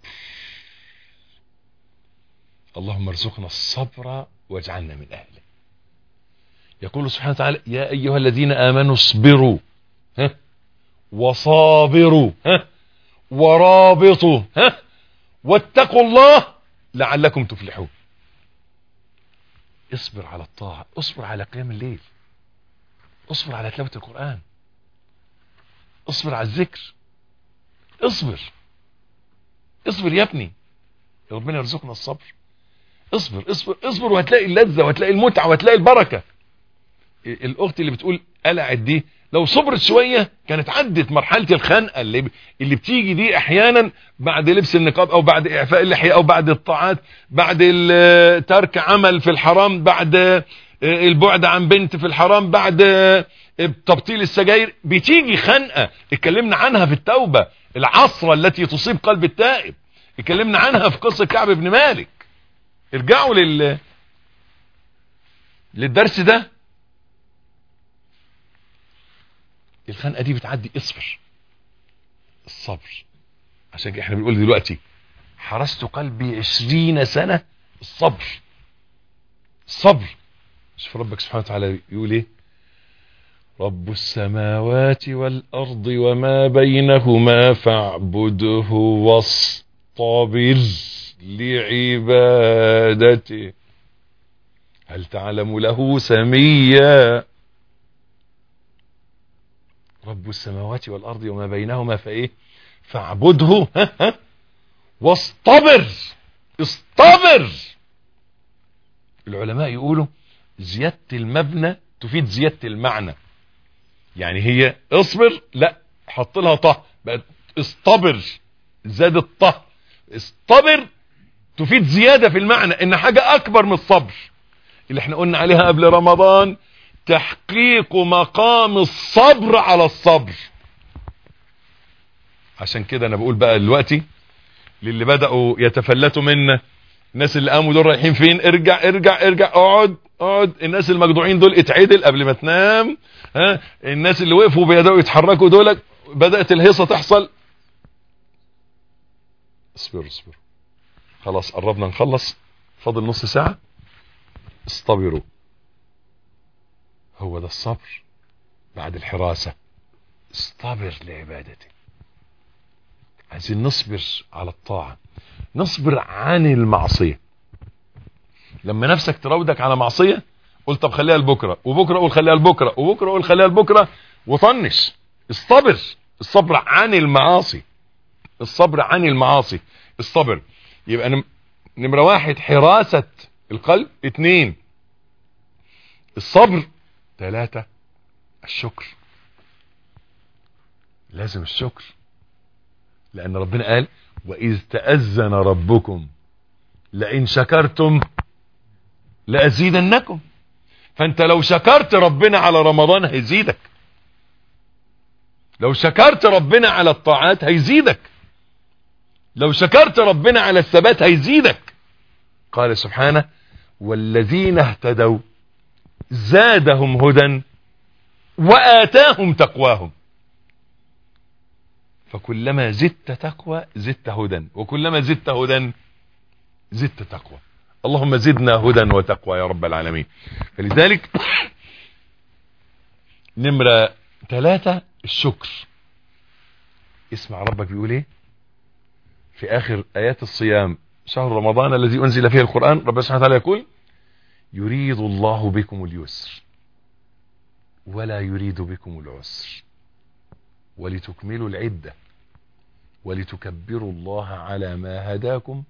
اللهم ارزقنا الصبر واجعلنا من اهله يقول سبحانه وتعالى يا ايها الذين امنوا اصبروا ها وصابروا ها ورابطوا ها واتقوا الله لعلكم تفلحون اصبر على الطاعة اصبر على قيام الليل اصبر على تلاوة القرآن اصبر على الذكر اصبر اصبر يا ابني ربنا يرزقنا الصبر اصبر اصبر اصبر وهتلاقي اللذة وهتلاقي المتعة وهتلاقي البركة الاخت اللي بتقول قلعت دي لو صبرت شوية كانت عدت مرحلة الخنقة اللي, اللي بتيجي دي احيانا بعد لبس النقاب او بعد اعفاء اللحية او بعد الطاعات بعد ترك عمل في الحرام بعد البعد عن بنت في الحرام بعد تبطيل السجاير بتيجي خنقة اتكلمنا عنها في التوبة العصرة التي تصيب قلب التائب اتكلمنا عنها في قصة كعب بن مالك ارجعوا لل للدرس ده الخنقه دي بتعدي اصبر الصبر عشان كده احنا بنقول دلوقتي حرست قلبي عشرين سنة الصبر الصبر شوف ربك سبحانه وتعالى يقول ايه رب السماوات والأرض وما بينهما فاعبده واصطبر لعبادته هل تعلم له سميا رب السماوات والأرض وما بينهما فإيه فاعبده ها ها واصطبر اصطبر العلماء يقولوا زيادة المبنى تفيد زيادة المعنى يعني هي اصبر لا حط لها طه بقت اصطبر زاد الطه اصطبر تفيد زيادة في المعنى ان حاجة اكبر من الصبر اللي احنا قلنا عليها قبل رمضان تحقيق مقام الصبر على الصبر عشان كده انا بقول بقى دلوقتي للي بدأوا يتفلتوا منا الناس اللي قاموا دول رايحين فين ارجع ارجع ارجع اقعد اقعد الناس المجدوعين دول اتعدل قبل ما تنام ها الناس اللي وقفوا بيدأوا يتحركوا دول بدأت الهيصة تحصل اصبروا اصبروا خلاص قربنا نخلص فاضل نص ساعة اصطبروا هو ده الصبر بعد الحراسة اصطبر لعبادته عايزين نصبر على الطاعة نصبر عن المعصية لما نفسك تراودك على معصية قول طب خليها لبكرة وبكرة قول خليها لبكرة وبكرة قول خليها لبكرة وطنش اصطبر الصبر عن المعاصي الصبر عن المعاصي الصبر يبقى نم... نمرة واحد حراسة القلب اتنين الصبر ثلاثة الشكر لازم الشكر لأن ربنا قال وإذ تأذن ربكم لئن شكرتم لأزيدنكم فأنت لو شكرت ربنا على رمضان هيزيدك لو شكرت ربنا على الطاعات هيزيدك لو شكرت ربنا على الثبات هيزيدك قال سبحانه والذين اهتدوا زادهم هدى وآتاهم تقواهم فكلما زدت تقوى زدت هدى وكلما زدت هدى زدت تقوى اللهم زدنا هدى وتقوى يا رب العالمين فلذلك نمرة ثلاثة الشكر اسمع ربك بيقول ايه في اخر ايات الصيام شهر رمضان الذي انزل فيه القرآن رب سبحانه وتعالى يقول يريد الله بكم اليسر ولا يريد بكم العسر ولتكملوا العدة ولتكبروا الله على ما هداكم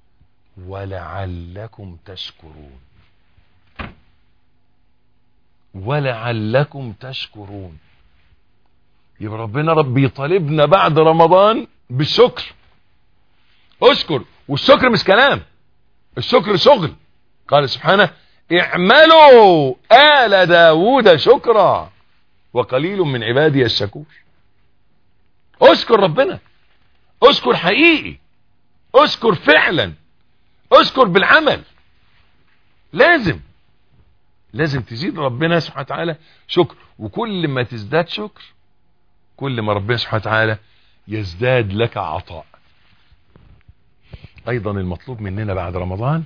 ولعلكم تشكرون ولعلكم تشكرون يبقى ربنا رب يطالبنا بعد رمضان بالشكر اشكر والشكر مش كلام الشكر شغل قال سبحانه اعملوا آل داود شكرا وقليل من عبادي الشكور اشكر ربنا اشكر حقيقي اشكر فعلا اشكر بالعمل لازم لازم تزيد ربنا سبحانه وتعالى شكر وكل ما تزداد شكر كل ما ربنا سبحانه وتعالى يزداد لك عطاء ايضا المطلوب مننا بعد رمضان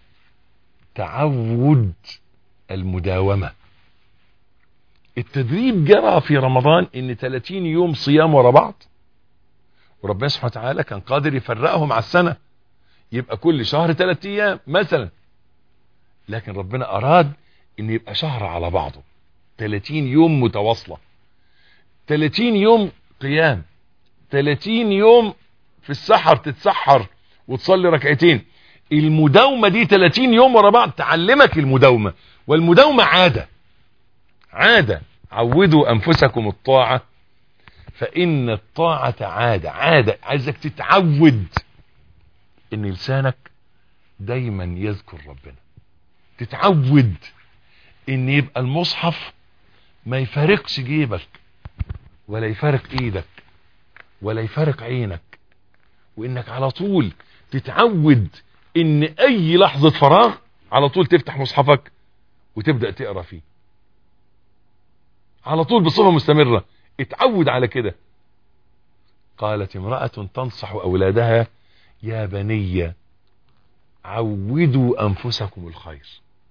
تعود المداومة التدريب جرى في رمضان ان 30 يوم صيام ورا بعض وربنا سبحانه وتعالى كان قادر يفرقهم على السنة يبقى كل شهر 3 ايام مثلا لكن ربنا اراد ان يبقى شهر على بعضه 30 يوم متواصلة 30 يوم قيام 30 يوم في السحر تتسحر وتصلي ركعتين المداومة دي 30 يوم ورا بعض تعلمك المداومة والمداومة عادة عادة عودوا أنفسكم الطاعة فإن الطاعة عادة عادة عايزك تتعود إن لسانك دايما يذكر ربنا تتعود إن يبقى المصحف ما يفارقش جيبك ولا يفارق ايدك ولا يفارق عينك وانك على طول تتعود ان اي لحظة فراغ على طول تفتح مصحفك وتبدأ تقرأ فيه على طول بصفة مستمرة اتعود على كده قالت امرأة تنصح اولادها يا بني عودوا انفسكم الخير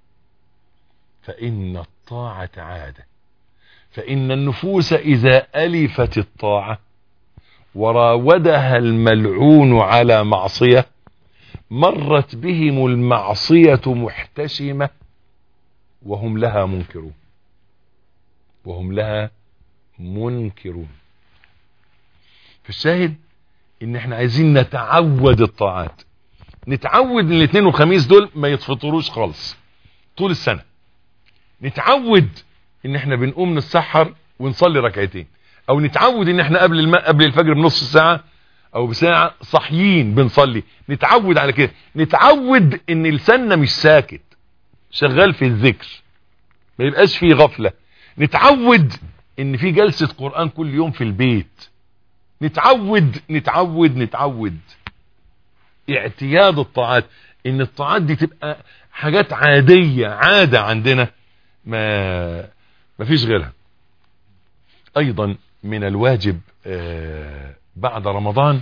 فان الطاعة عادة فان النفوس اذا الفت الطاعة وراودها الملعون على معصية مرت بهم المعصية محتشمة وهم لها منكرون وهم لها منكرون في الشاهد ان احنا عايزين نتعود الطاعات نتعود ان الاثنين والخميس دول ما يتفطروش خالص طول السنة نتعود ان احنا بنقوم نتسحر ونصلي ركعتين او نتعود ان احنا قبل الم... قبل الفجر بنص ساعة او بساعة صاحيين بنصلي نتعود على كده نتعود ان لساننا مش ساكت شغال في الذكر ما يبقاش فيه غفلة نتعود ان في جلسة قرآن كل يوم في البيت نتعود نتعود نتعود اعتياد الطاعات ان الطاعات دي تبقى حاجات عادية عادة عندنا ما ما فيش غيرها ايضا من الواجب آه بعد رمضان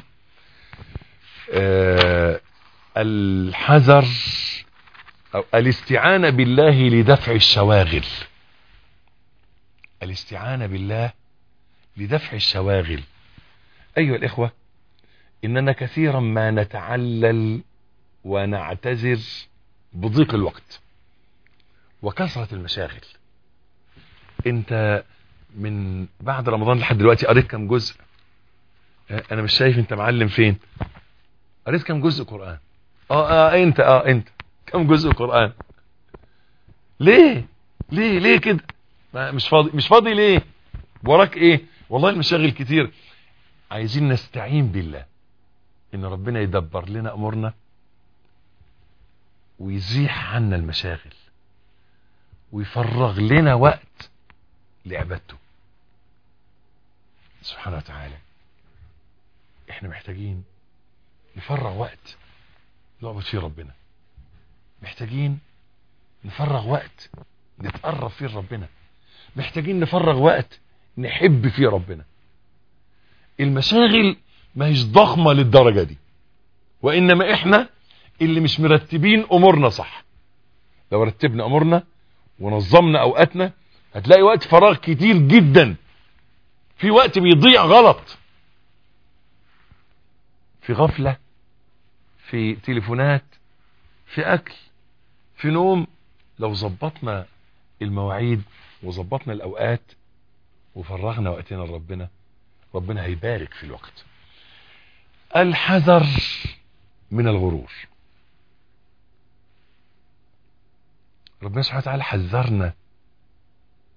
آه الحذر او الاستعانة بالله لدفع الشواغل الاستعانة بالله لدفع الشواغل ايها الاخوة اننا كثيرا ما نتعلل ونعتذر بضيق الوقت وكثرة المشاغل انت من بعد رمضان لحد دلوقتي قريت كم جزء انا مش شايف انت معلم فين قريت كم جزء قرآن اه اه انت اه انت كم جزء قرآن ليه ليه ليه كده مش فاضي مش فاضي ليه وراك ايه والله المشاغل كتير عايزين نستعين بالله ان ربنا يدبر لنا امورنا ويزيح عنا المشاغل ويفرغ لنا وقت لعبادته سبحانه وتعالى احنا محتاجين نفرغ وقت نعبد فيه ربنا محتاجين نفرغ وقت نتقرب فيه ربنا محتاجين نفرغ وقت نحب فيه ربنا المشاغل ما هيش ضخمة للدرجة دي وإنما إحنا اللي مش مرتبين أمورنا صح لو رتبنا أمورنا ونظمنا أوقاتنا هتلاقي وقت فراغ كتير جدا في وقت بيضيع غلط في غفلة في تليفونات في أكل في نوم لو ظبطنا المواعيد وظبطنا الأوقات وفرغنا وقتنا لربنا ربنا هيبارك في الوقت الحذر من الغرور ربنا سبحانه وتعالى حذرنا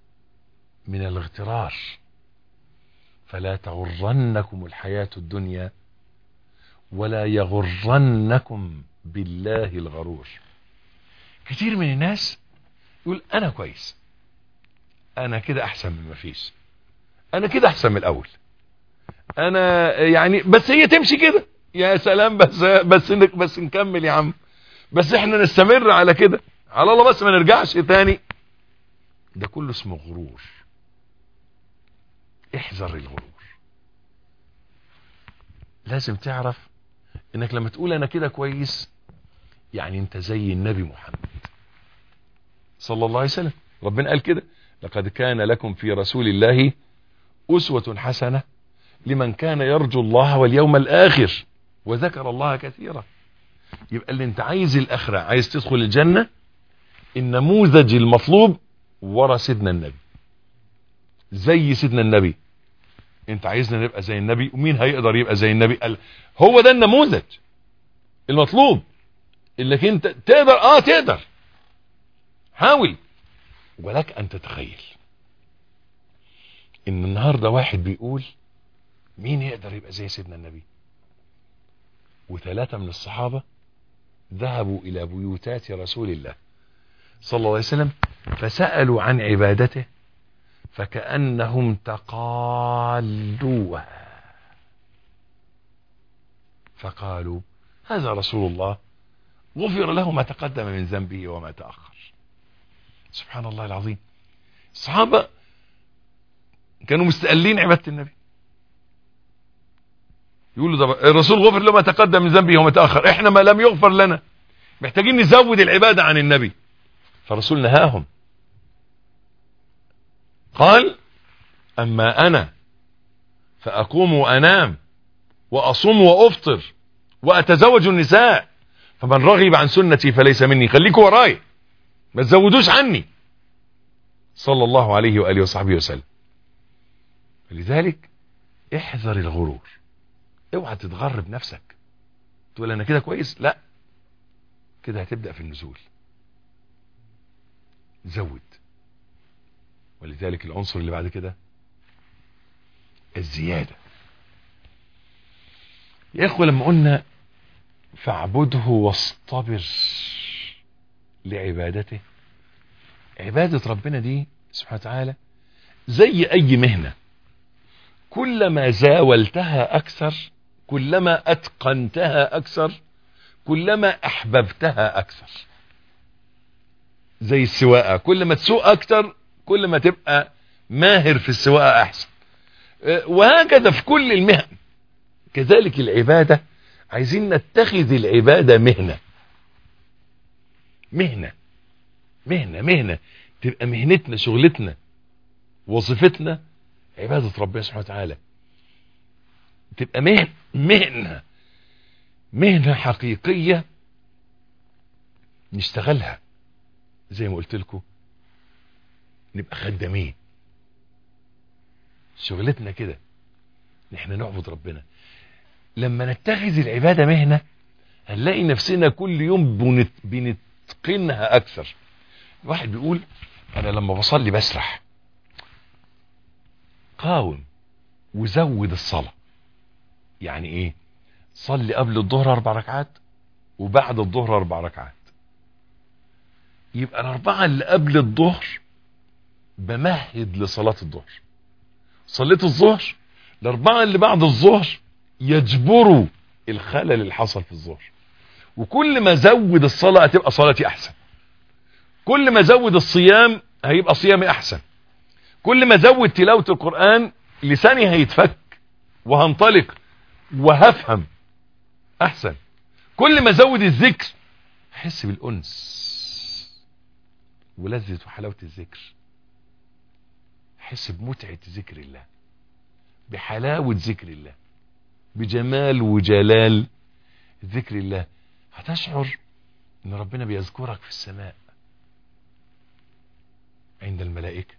من الاغترار فلا تغرنكم الحياة الدنيا ولا يغرنكم بالله الغرور كتير من الناس يقول انا كويس انا كده احسن من ما فيش انا كده احسن من الاول انا يعني بس هي تمشي كده يا سلام بس بس بس نكمل يا عم بس احنا نستمر على كده على الله بس ما نرجعش تاني ده كله اسمه غرور احذر الغرور لازم تعرف انك لما تقول انا كده كويس يعني انت زي النبي محمد صلى الله عليه وسلم ربنا قال كده لقد كان لكم في رسول الله أسوة حسنة لمن كان يرجو الله واليوم الآخر وذكر الله كثيرا يبقى اللي انت عايز الآخرة عايز تدخل الجنة النموذج المطلوب ورا سيدنا النبي زي سيدنا النبي انت عايزنا نبقى زي النبي ومين هيقدر يبقى زي النبي قال هو ده النموذج المطلوب اللي انت تقدر اه تقدر حاول ولك ان تتخيل ان النهاردة واحد بيقول مين يقدر يبقى زي سيدنا النبي وثلاثة من الصحابة ذهبوا الى بيوتات رسول الله صلى الله عليه وسلم فسألوا عن عبادته فكأنهم تقالوها فقالوا هذا رسول الله غفر له ما تقدم من ذنبه وما تأخر سبحان الله العظيم الصحابة كانوا مستقلين عبادة النبي يقولوا ده الرسول غفر له ما تقدم من ذنبه وما تأخر احنا ما لم يغفر لنا محتاجين نزود العبادة عن النبي فالرسول نهاهم قال أما أنا فأقوم وأنام وأصوم وأفطر وأتزوج النساء فمن رغب عن سنتي فليس مني خليكوا وراي ما تزودوش عني صلى الله عليه وآله وصحبه وسلم لذلك احذر الغرور اوعى تتغر بنفسك تقول انا كده كويس لا كده هتبدأ في النزول زود ولذلك العنصر اللي بعد كده الزيادة يا اخوة لما قلنا فاعبده واصطبر لعبادته عبادة ربنا دي سبحانه وتعالى زي اي مهنة كلما زاولتها اكثر كلما اتقنتها اكثر كلما احببتها اكثر زي السواقة كل ما تسوق اكتر كل ما تبقى ماهر في السواقة احسن وهكذا في كل المهن كذلك العبادة عايزين نتخذ العبادة مهنة مهنة مهنة مهنة تبقى مهنتنا شغلتنا وظيفتنا عبادة ربنا سبحانه وتعالى تبقى مهنة مهنة مهنة حقيقية نشتغلها زي ما قلت لكم نبقى خدامين شغلتنا كده احنا نعبد ربنا لما نتخذ العبادة مهنة هنلاقي نفسنا كل يوم بنت بنتقنها اكثر الواحد بيقول انا لما بصلي بسرح قاوم وزود الصلاة يعني ايه صلي قبل الظهر اربع ركعات وبعد الظهر اربع ركعات يبقى الاربعة اللي قبل الظهر بمهد لصلاة الظهر صليت الظهر الاربعة اللي بعد الظهر يجبروا الخلل اللي حصل في الظهر وكل ما زود الصلاة هتبقى صلاتي احسن كل ما زود الصيام هيبقى صيامي احسن كل ما زود تلاوة القرآن لساني هيتفك وهنطلق وهفهم احسن كل ما زود الذكر احس بالانس ولذة وحلاوة الذكر احس بمتعة ذكر الله بحلاوة ذكر الله بجمال وجلال ذكر الله هتشعر ان ربنا بيذكرك في السماء عند الملائكة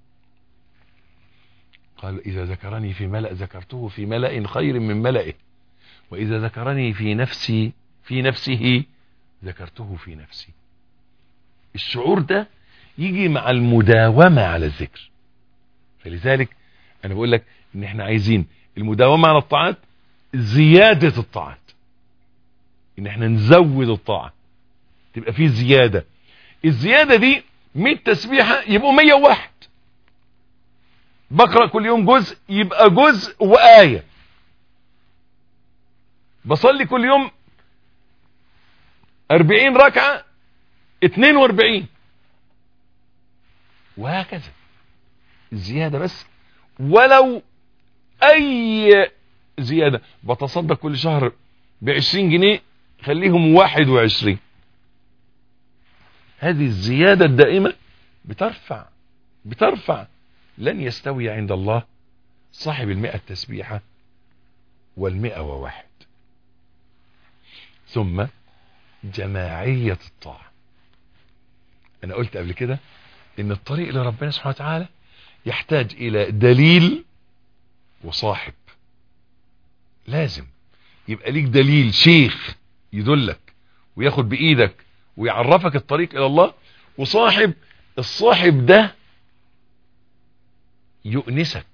قال إذا ذكرني في ملأ ذكرته في ملأ خير من ملئه وإذا ذكرني في نفسي في نفسه ذكرته في نفسي الشعور ده يجي مع المداومة على الذكر فلذلك انا بقول لك ان احنا عايزين المداومة على الطاعات زيادة الطاعات ان احنا نزود الطاعة تبقى فيه زيادة الزيادة دي 100 تسبيحة يبقوا 101 بقرأ كل يوم جزء يبقى جزء وآية بصلي كل يوم 40 ركعة 42 وهكذا الزيادة بس ولو اي زيادة بتصدق كل شهر بعشرين جنيه خليهم واحد وعشرين هذه الزيادة الدائمة بترفع بترفع لن يستوي عند الله صاحب المئة تسبيحة والمئة وواحد ثم جماعية الطاعة انا قلت قبل كده ان الطريق لربنا سبحانه وتعالى يحتاج الى دليل وصاحب لازم يبقى ليك دليل شيخ يدلك وياخد بايدك ويعرفك الطريق الى الله وصاحب الصاحب ده يؤنسك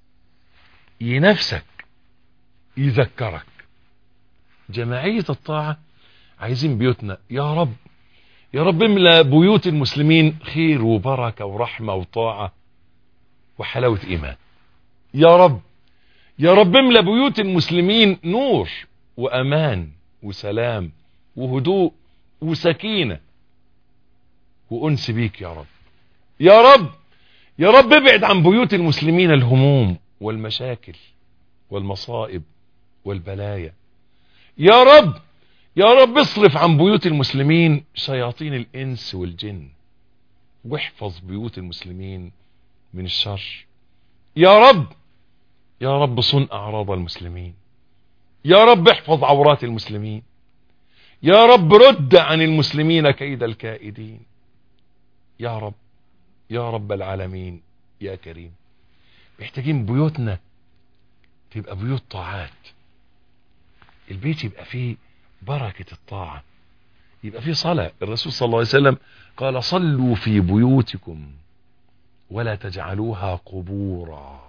ينفسك يذكرك جماعية الطاعة عايزين بيوتنا يا رب يا رب املى بيوت المسلمين خير وبركة ورحمة وطاعة وحلاوة ايمان يا رب يا رب املى بيوت المسلمين نور وامان وسلام وهدوء وسكينة وانس بيك يا رب يا رب يا رب ابعد عن بيوت المسلمين الهموم والمشاكل والمصائب والبلايا يا رب يا رب اصرف عن بيوت المسلمين شياطين الانس والجن واحفظ بيوت المسلمين من الشر يا رب يا رب صن اعراض المسلمين يا رب احفظ عورات المسلمين يا رب رد عن المسلمين كيد الكائدين يا رب يا رب العالمين يا كريم محتاجين بيوتنا تبقى بيوت طاعات البيت يبقى فيه بركة الطاعة يبقى فيه صلاة الرسول صلى الله عليه وسلم قال صلوا في بيوتكم ولا تجعلوها قبورا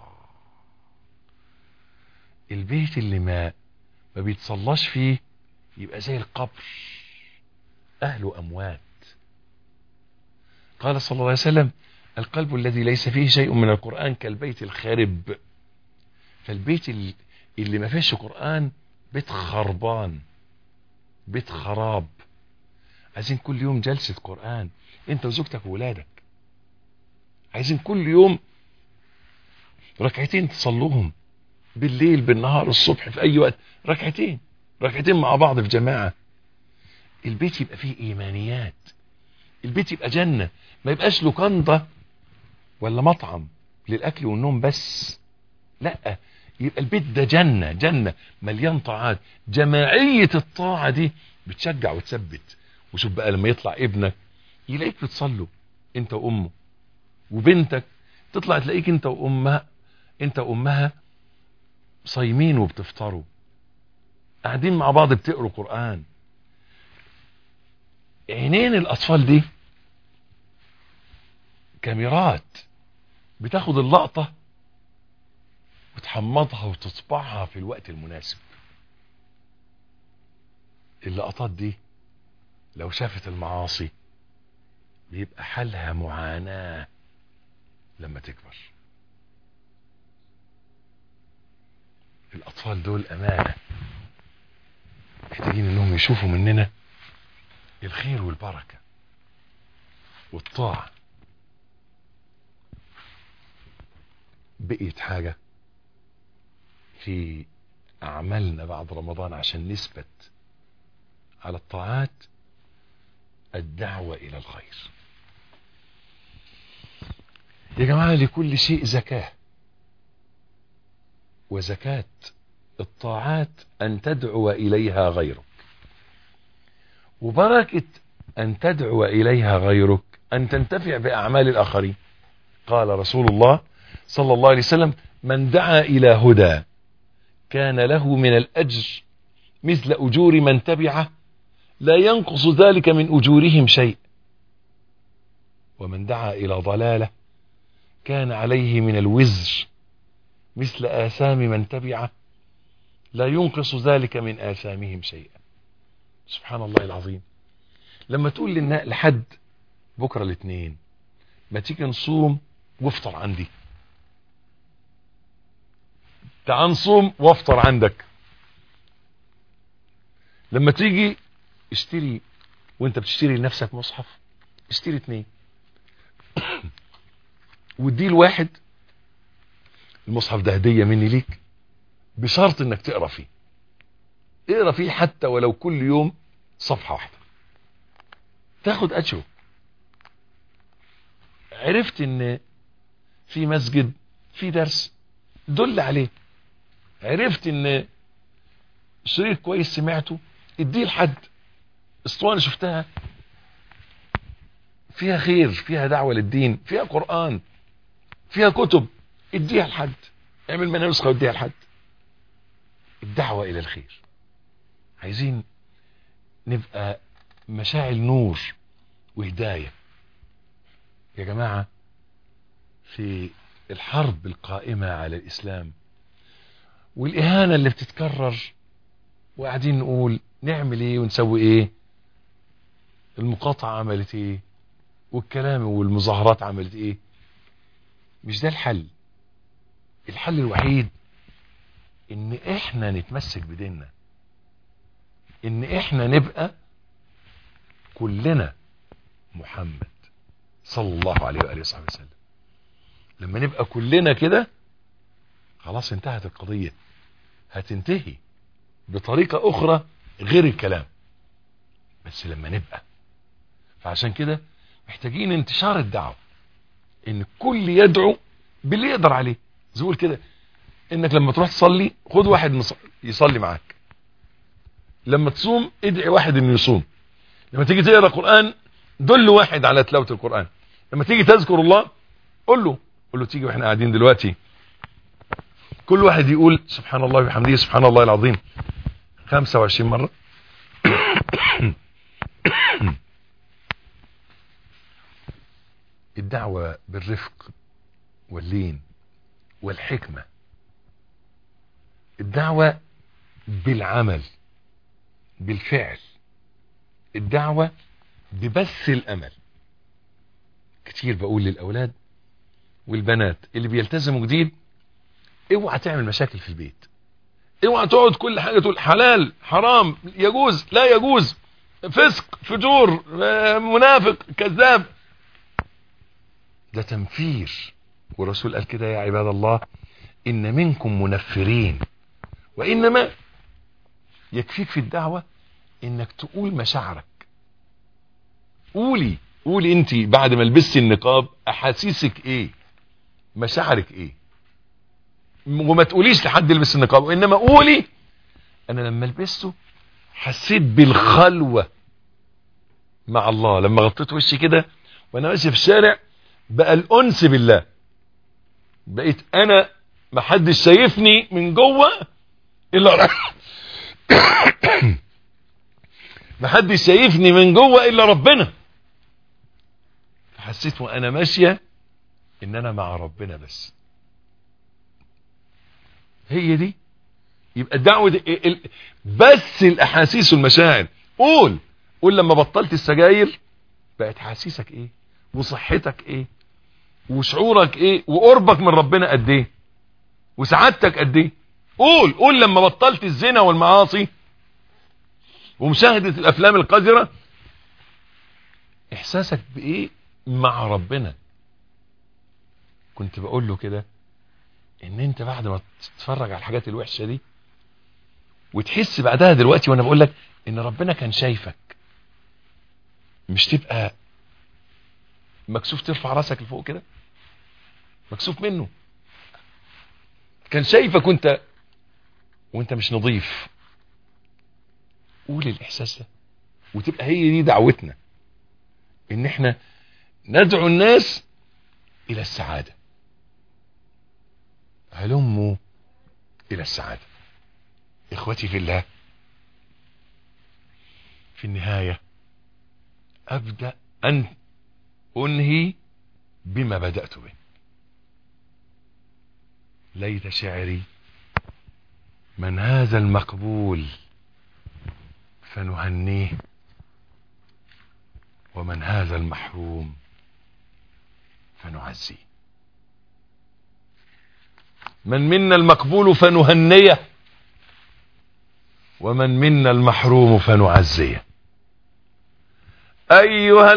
البيت اللي ما ما بيتصلاش فيه يبقى زي القبر أهله أموات قال صلى الله عليه وسلم القلب الذي ليس فيه شيء من القرآن كالبيت الخارب فالبيت اللي ما فيهش قرآن بيت خربان بيت خراب عايزين كل يوم جلسة قرآن انت وزوجتك وولادك عايزين كل يوم ركعتين تصلوهم بالليل بالنهار الصبح في اي وقت ركعتين ركعتين مع بعض في جماعة البيت يبقى فيه ايمانيات البيت يبقى جنة ما يبقاش لوكاندا ولا مطعم للاكل والنوم بس لا يبقى البيت ده جنة جنة مليان طاعات جماعية الطاعة دي بتشجع وتثبت وشوف بقى لما يطلع ابنك يلاقيك بتصلوا انت وامه وبنتك تطلع تلاقيك انت وامها انت وامها صايمين وبتفطروا قاعدين مع بعض بتقروا قرآن عينين الاطفال دي كاميرات بتاخد اللقطة وتحمضها وتطبعها في الوقت المناسب اللقطات دي لو شافت المعاصي بيبقى حالها معاناة لما تكبر الأطفال دول أمانة محتاجين انهم يشوفوا مننا الخير والبركة والطاعة بقيت حاجة في أعمالنا بعد رمضان عشان نثبت على الطاعات الدعوة إلى الخير يا جماعة لكل شيء زكاة وزكاة الطاعات أن تدعو إليها غيرك وبركة أن تدعو إليها غيرك أن تنتفع بأعمال الآخرين قال رسول الله صلى الله عليه وسلم من دعا إلى هدى كان له من الأجر مثل أجور من تبعه لا ينقص ذلك من أجورهم شيء ومن دعا إلى ضلالة كان عليه من الوزر مثل آثام من تبعه لا ينقص ذلك من آثامهم شيئا سبحان الله العظيم لما تقول للنا- لحد بكرة الاثنين ما تيجي نصوم وافطر عندي تعال نصوم وافطر عندك لما تيجي اشتري وانت بتشتري لنفسك مصحف اشتري اتنين واديه لواحد المصحف ده هدية مني ليك بشرط انك تقرا فيه اقرا فيه حتى ولو كل يوم صفحة واحدة تاخد اجره عرفت ان في مسجد في درس دل عليه عرفت ان شريط كويس سمعته اديه لحد اسطوانه شفتها فيها خير فيها دعوة للدين فيها قرآن فيها كتب اديها لحد اعمل منها نسخة واديها لحد الدعوة الى الخير عايزين نبقى مشاعل نور وهداية يا جماعة في الحرب القائمة على الإسلام والإهانة اللي بتتكرر وقاعدين نقول نعمل ايه ونسوي ايه المقاطعة عملت ايه والكلام والمظاهرات عملت ايه مش ده الحل الحل الوحيد ان احنا نتمسك بديننا ان احنا نبقى كلنا محمد صلى الله عليه وآله وصحبه وسلم لما نبقى كلنا كده خلاص انتهت القضية هتنتهي بطريقة أخرى غير الكلام بس لما نبقى فعشان كده محتاجين انتشار الدعوة ان كل يدعو باللي يقدر عليه زي ما كده انك لما تروح تصلي خد واحد مص- يصلي معاك لما تصوم ادعي واحد انه يصوم لما تيجي تقرا قران دل واحد على تلاوه القران لما تيجي تذكر الله قول له قول له تيجي واحنا قاعدين دلوقتي كل واحد يقول سبحان الله وبحمده سبحان الله العظيم 25 مرة الدعوة بالرفق واللين والحكمة الدعوة بالعمل بالفعل الدعوة ببث الأمل كتير بقول للأولاد والبنات اللي بيلتزموا جديد اوعى تعمل مشاكل في البيت اوعى تقعد كل حاجة تقول حلال حرام يجوز لا يجوز فسق فجور آه، منافق كذاب ده تنفير والرسول قال كده يا عباد الله إن منكم منفرين وإنما يكفيك في الدعوة إنك تقول مشاعرك قولي قولي انت بعد ما لبستي النقاب احاسيسك ايه مشاعرك ايه وما تقوليش لحد يلبس النقاب وانما قولي انا لما لبسته حسيت بالخلوة مع الله لما غطيت وشي كده وانا ماشي في الشارع بقى الانس بالله بقيت انا ما حدش شايفني من جوه الا ما حدش شايفني من جوه الا ربنا حسيت وانا ماشيه ان انا مع ربنا بس هي دي يبقى الدعوه دي ال- ال- بس الاحاسيس والمشاعر قول قول لما بطلت السجاير بقت حاسيسك ايه وصحتك ايه وشعورك ايه وقربك من ربنا قد ايه وسعادتك قد ايه قول قول لما بطلت الزنا والمعاصي ومشاهدة الافلام القذرة احساسك بايه مع ربنا كنت بقول له كده ان انت بعد ما تتفرج على الحاجات الوحشة دي وتحس بعدها دلوقتي وانا بقول لك ان ربنا كان شايفك مش تبقى مكسوف ترفع راسك لفوق كده مكسوف منه كان شايفك وانت وانت مش نظيف قول الاحساس ده وتبقى هي دي دعوتنا ان احنا ندعو الناس الى السعادة هلموا الى السعادة اخوتي في الله في النهاية ابدأ ان انهي بما بدأت به ليت شعري من هذا المقبول فنهنيه ومن هذا المحروم فنعزيه من منا المقبول فنهنيه ومن منا المحروم فنعزيه ايها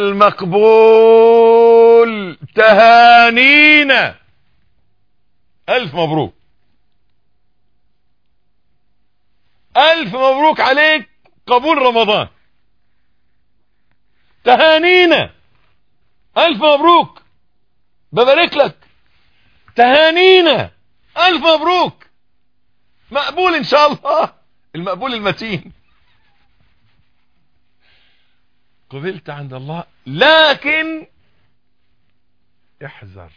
المقبول تهانينا الف مبروك الف مبروك عليك قبول رمضان تهانينا الف مبروك ببارك لك تهانينا الف مبروك مقبول ان شاء الله المقبول المتين قبلت عند الله لكن احذر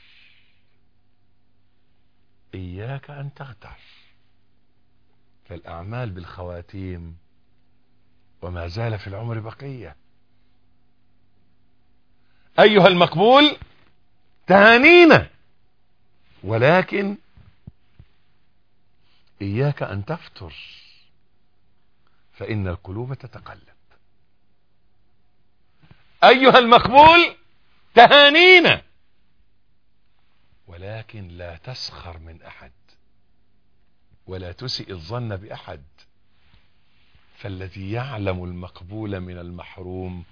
اياك ان تغتر فالاعمال بالخواتيم وما زال في العمر بقيه ايها المقبول تهانينا ولكن اياك ان تفتر فان القلوب تتقلب ايها المقبول تهانينا ولكن لا تسخر من احد ولا تسئ الظن باحد فالذي يعلم المقبول من المحروم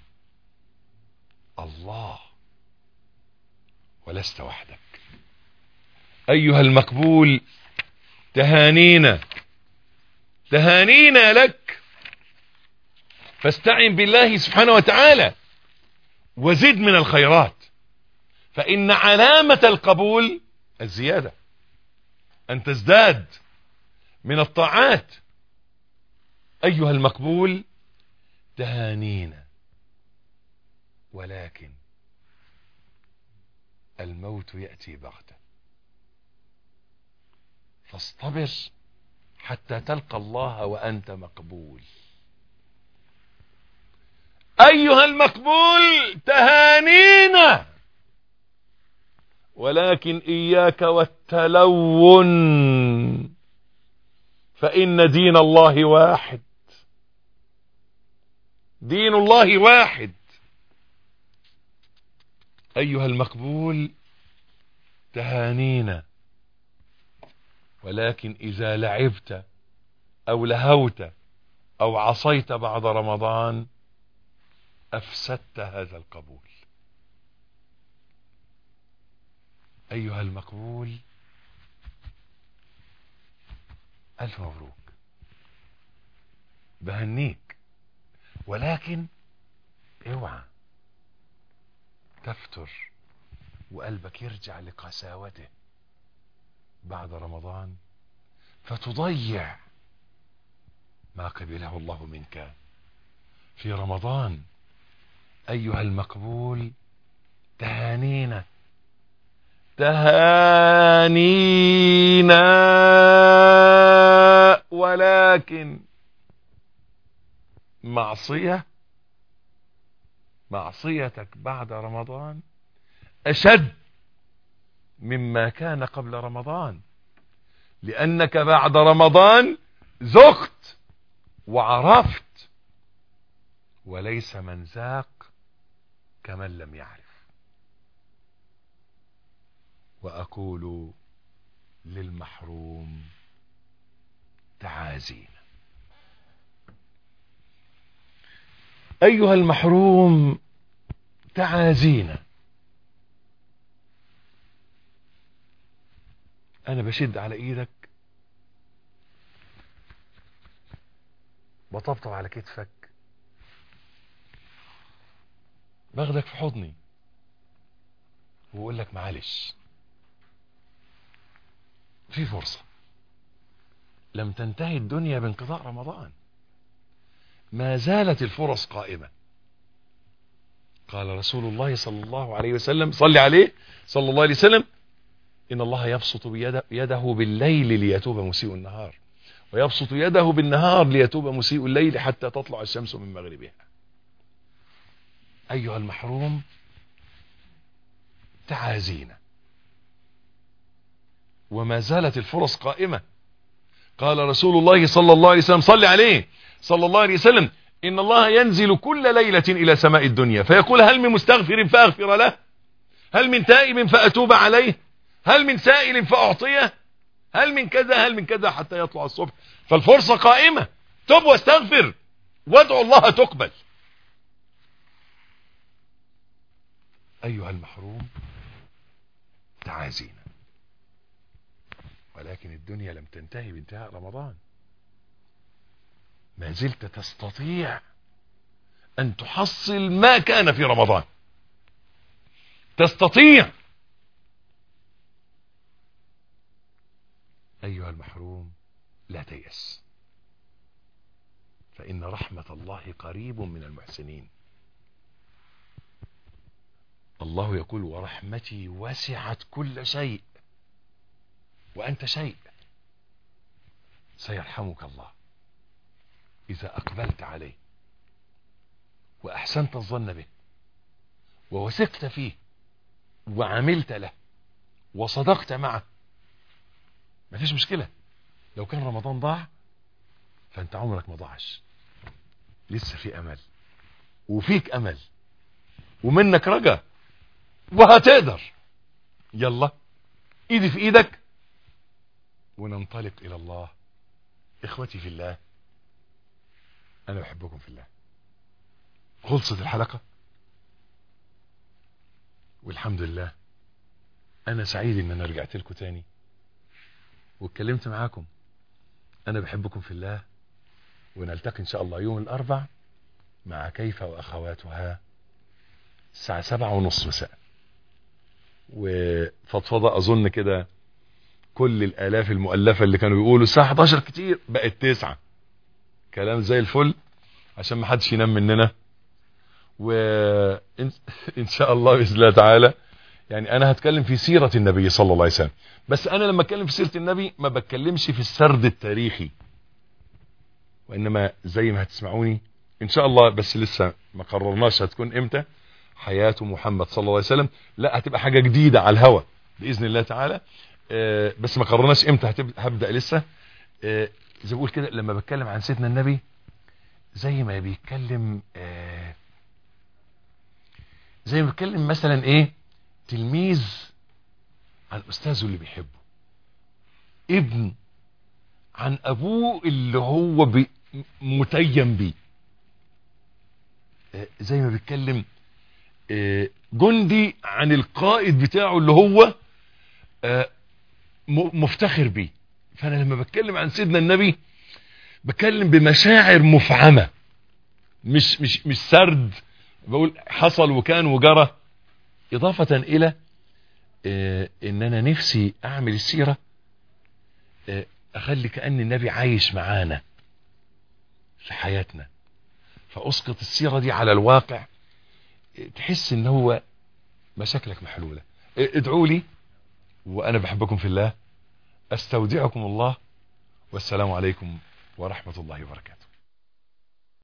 الله ولست وحدك ايها المقبول تهانينا تهانينا لك فاستعن بالله سبحانه وتعالى وزد من الخيرات فإن علامة القبول الزيادة أن تزداد من الطاعات أيها المقبول تهانينا ولكن الموت يأتي بغتة فاصطبر حتى تلقى الله وأنت مقبول أيها المقبول تهانينا ولكن إياك والتلون فإن دين الله واحد دين الله واحد أيها المقبول تهانينا ولكن إذا لعبت أو لهوت أو عصيت بعد رمضان أفسدت هذا القبول أيها المقبول ألف مبروك بهنيك ولكن اوعى تفتر وقلبك يرجع لقساوته بعد رمضان فتضيع ما قبله الله منك في رمضان أيها المقبول تهانينا تهانينا ولكن معصية معصيتك بعد رمضان أشد مما كان قبل رمضان لأنك بعد رمضان ذقت وعرفت وليس من ذاق كمن لم يعرف وأقول للمحروم تعازينا أيها المحروم تعازينا أنا بشد على إيدك بطبطب على كتفك باخدك في حضني واقول لك معلش في فرصة لم تنتهي الدنيا بانقضاء رمضان ما زالت الفرص قائمة قال رسول الله صلى الله عليه وسلم صلي عليه صلى الله عليه وسلم إن الله يبسط بيده يده بالليل ليتوب مسيء النهار ويبسط يده بالنهار ليتوب مسيء الليل حتى تطلع الشمس من مغربها أيها المحروم تعازينا وما زالت الفرص قائمة قال رسول الله صلى الله عليه وسلم صلي عليه صلى الله عليه وسلم إن الله ينزل كل ليلة إلى سماء الدنيا فيقول هل من مستغفر فأغفر له هل من تائب فأتوب عليه هل من سائل فأعطيه هل من كذا هل من كذا حتى يطلع الصبح فالفرصة قائمة تب واستغفر وادعو الله تقبل أيها المحروم تعازينا ولكن الدنيا لم تنتهي بانتهاء رمضان ما زلت تستطيع أن تحصل ما كان في رمضان تستطيع أيها المحروم لا تيأس فإن رحمة الله قريب من المحسنين الله يقول ورحمتي وسعت كل شيء وأنت شيء سيرحمك الله إذا أقبلت عليه وأحسنت الظن به ووثقت فيه وعملت له وصدقت معه ما فيش مشكلة لو كان رمضان ضاع فانت عمرك ما ضاعش لسه في امل وفيك امل ومنك رجا وهتقدر يلا ايدي في ايدك وننطلق الى الله اخوتي في الله انا بحبكم في الله خلصت الحلقة والحمد لله انا سعيد ان انا رجعت لكم تاني واتكلمت معاكم انا بحبكم في الله ونلتقي ان شاء الله يوم الاربع مع كيف واخواتها الساعة سبعة ونص مساء وفضفضة اظن كده كل الالاف المؤلفة اللي كانوا بيقولوا الساعة 11 كتير بقت تسعة كلام زي الفل عشان ما حدش ينام مننا وان إن شاء الله باذن الله تعالى يعني انا هتكلم في سيرة النبي صلى الله عليه وسلم بس انا لما اتكلم في سيرة النبي ما بتكلمش في السرد التاريخي وانما زي ما هتسمعوني ان شاء الله بس لسه ما قررناش هتكون امتى حياة محمد صلى الله عليه وسلم لا هتبقى حاجة جديدة على الهوى باذن الله تعالى آه، بس ما قررناش امتى هتب- هبدأ لسه آه، زي بقول كده لما بتكلم عن سيدنا النبي زي ما بيتكلم آه، زي ما بيتكلم مثلا ايه تلميذ عن استاذه اللي بيحبه ابن عن ابوه اللي هو بي متيم بيه آه، زي ما بيتكلم آه، جندي عن القائد بتاعه اللي هو آه، م- مفتخر بيه فانا لما بتكلم عن سيدنا النبي بتكلم بمشاعر مفعمة مش مش مش سرد بقول حصل وكان وجرى اضافة الى آه، ان انا نفسي اعمل السيرة آه، اخلي كأن النبي عايش معانا في حياتنا فاسقط السيرة دي على الواقع آه، تحس ان هو مشاكلك محلولة آه، ادعوا لي وانا بحبكم في الله استودعكم الله والسلام عليكم ورحمة الله وبركاته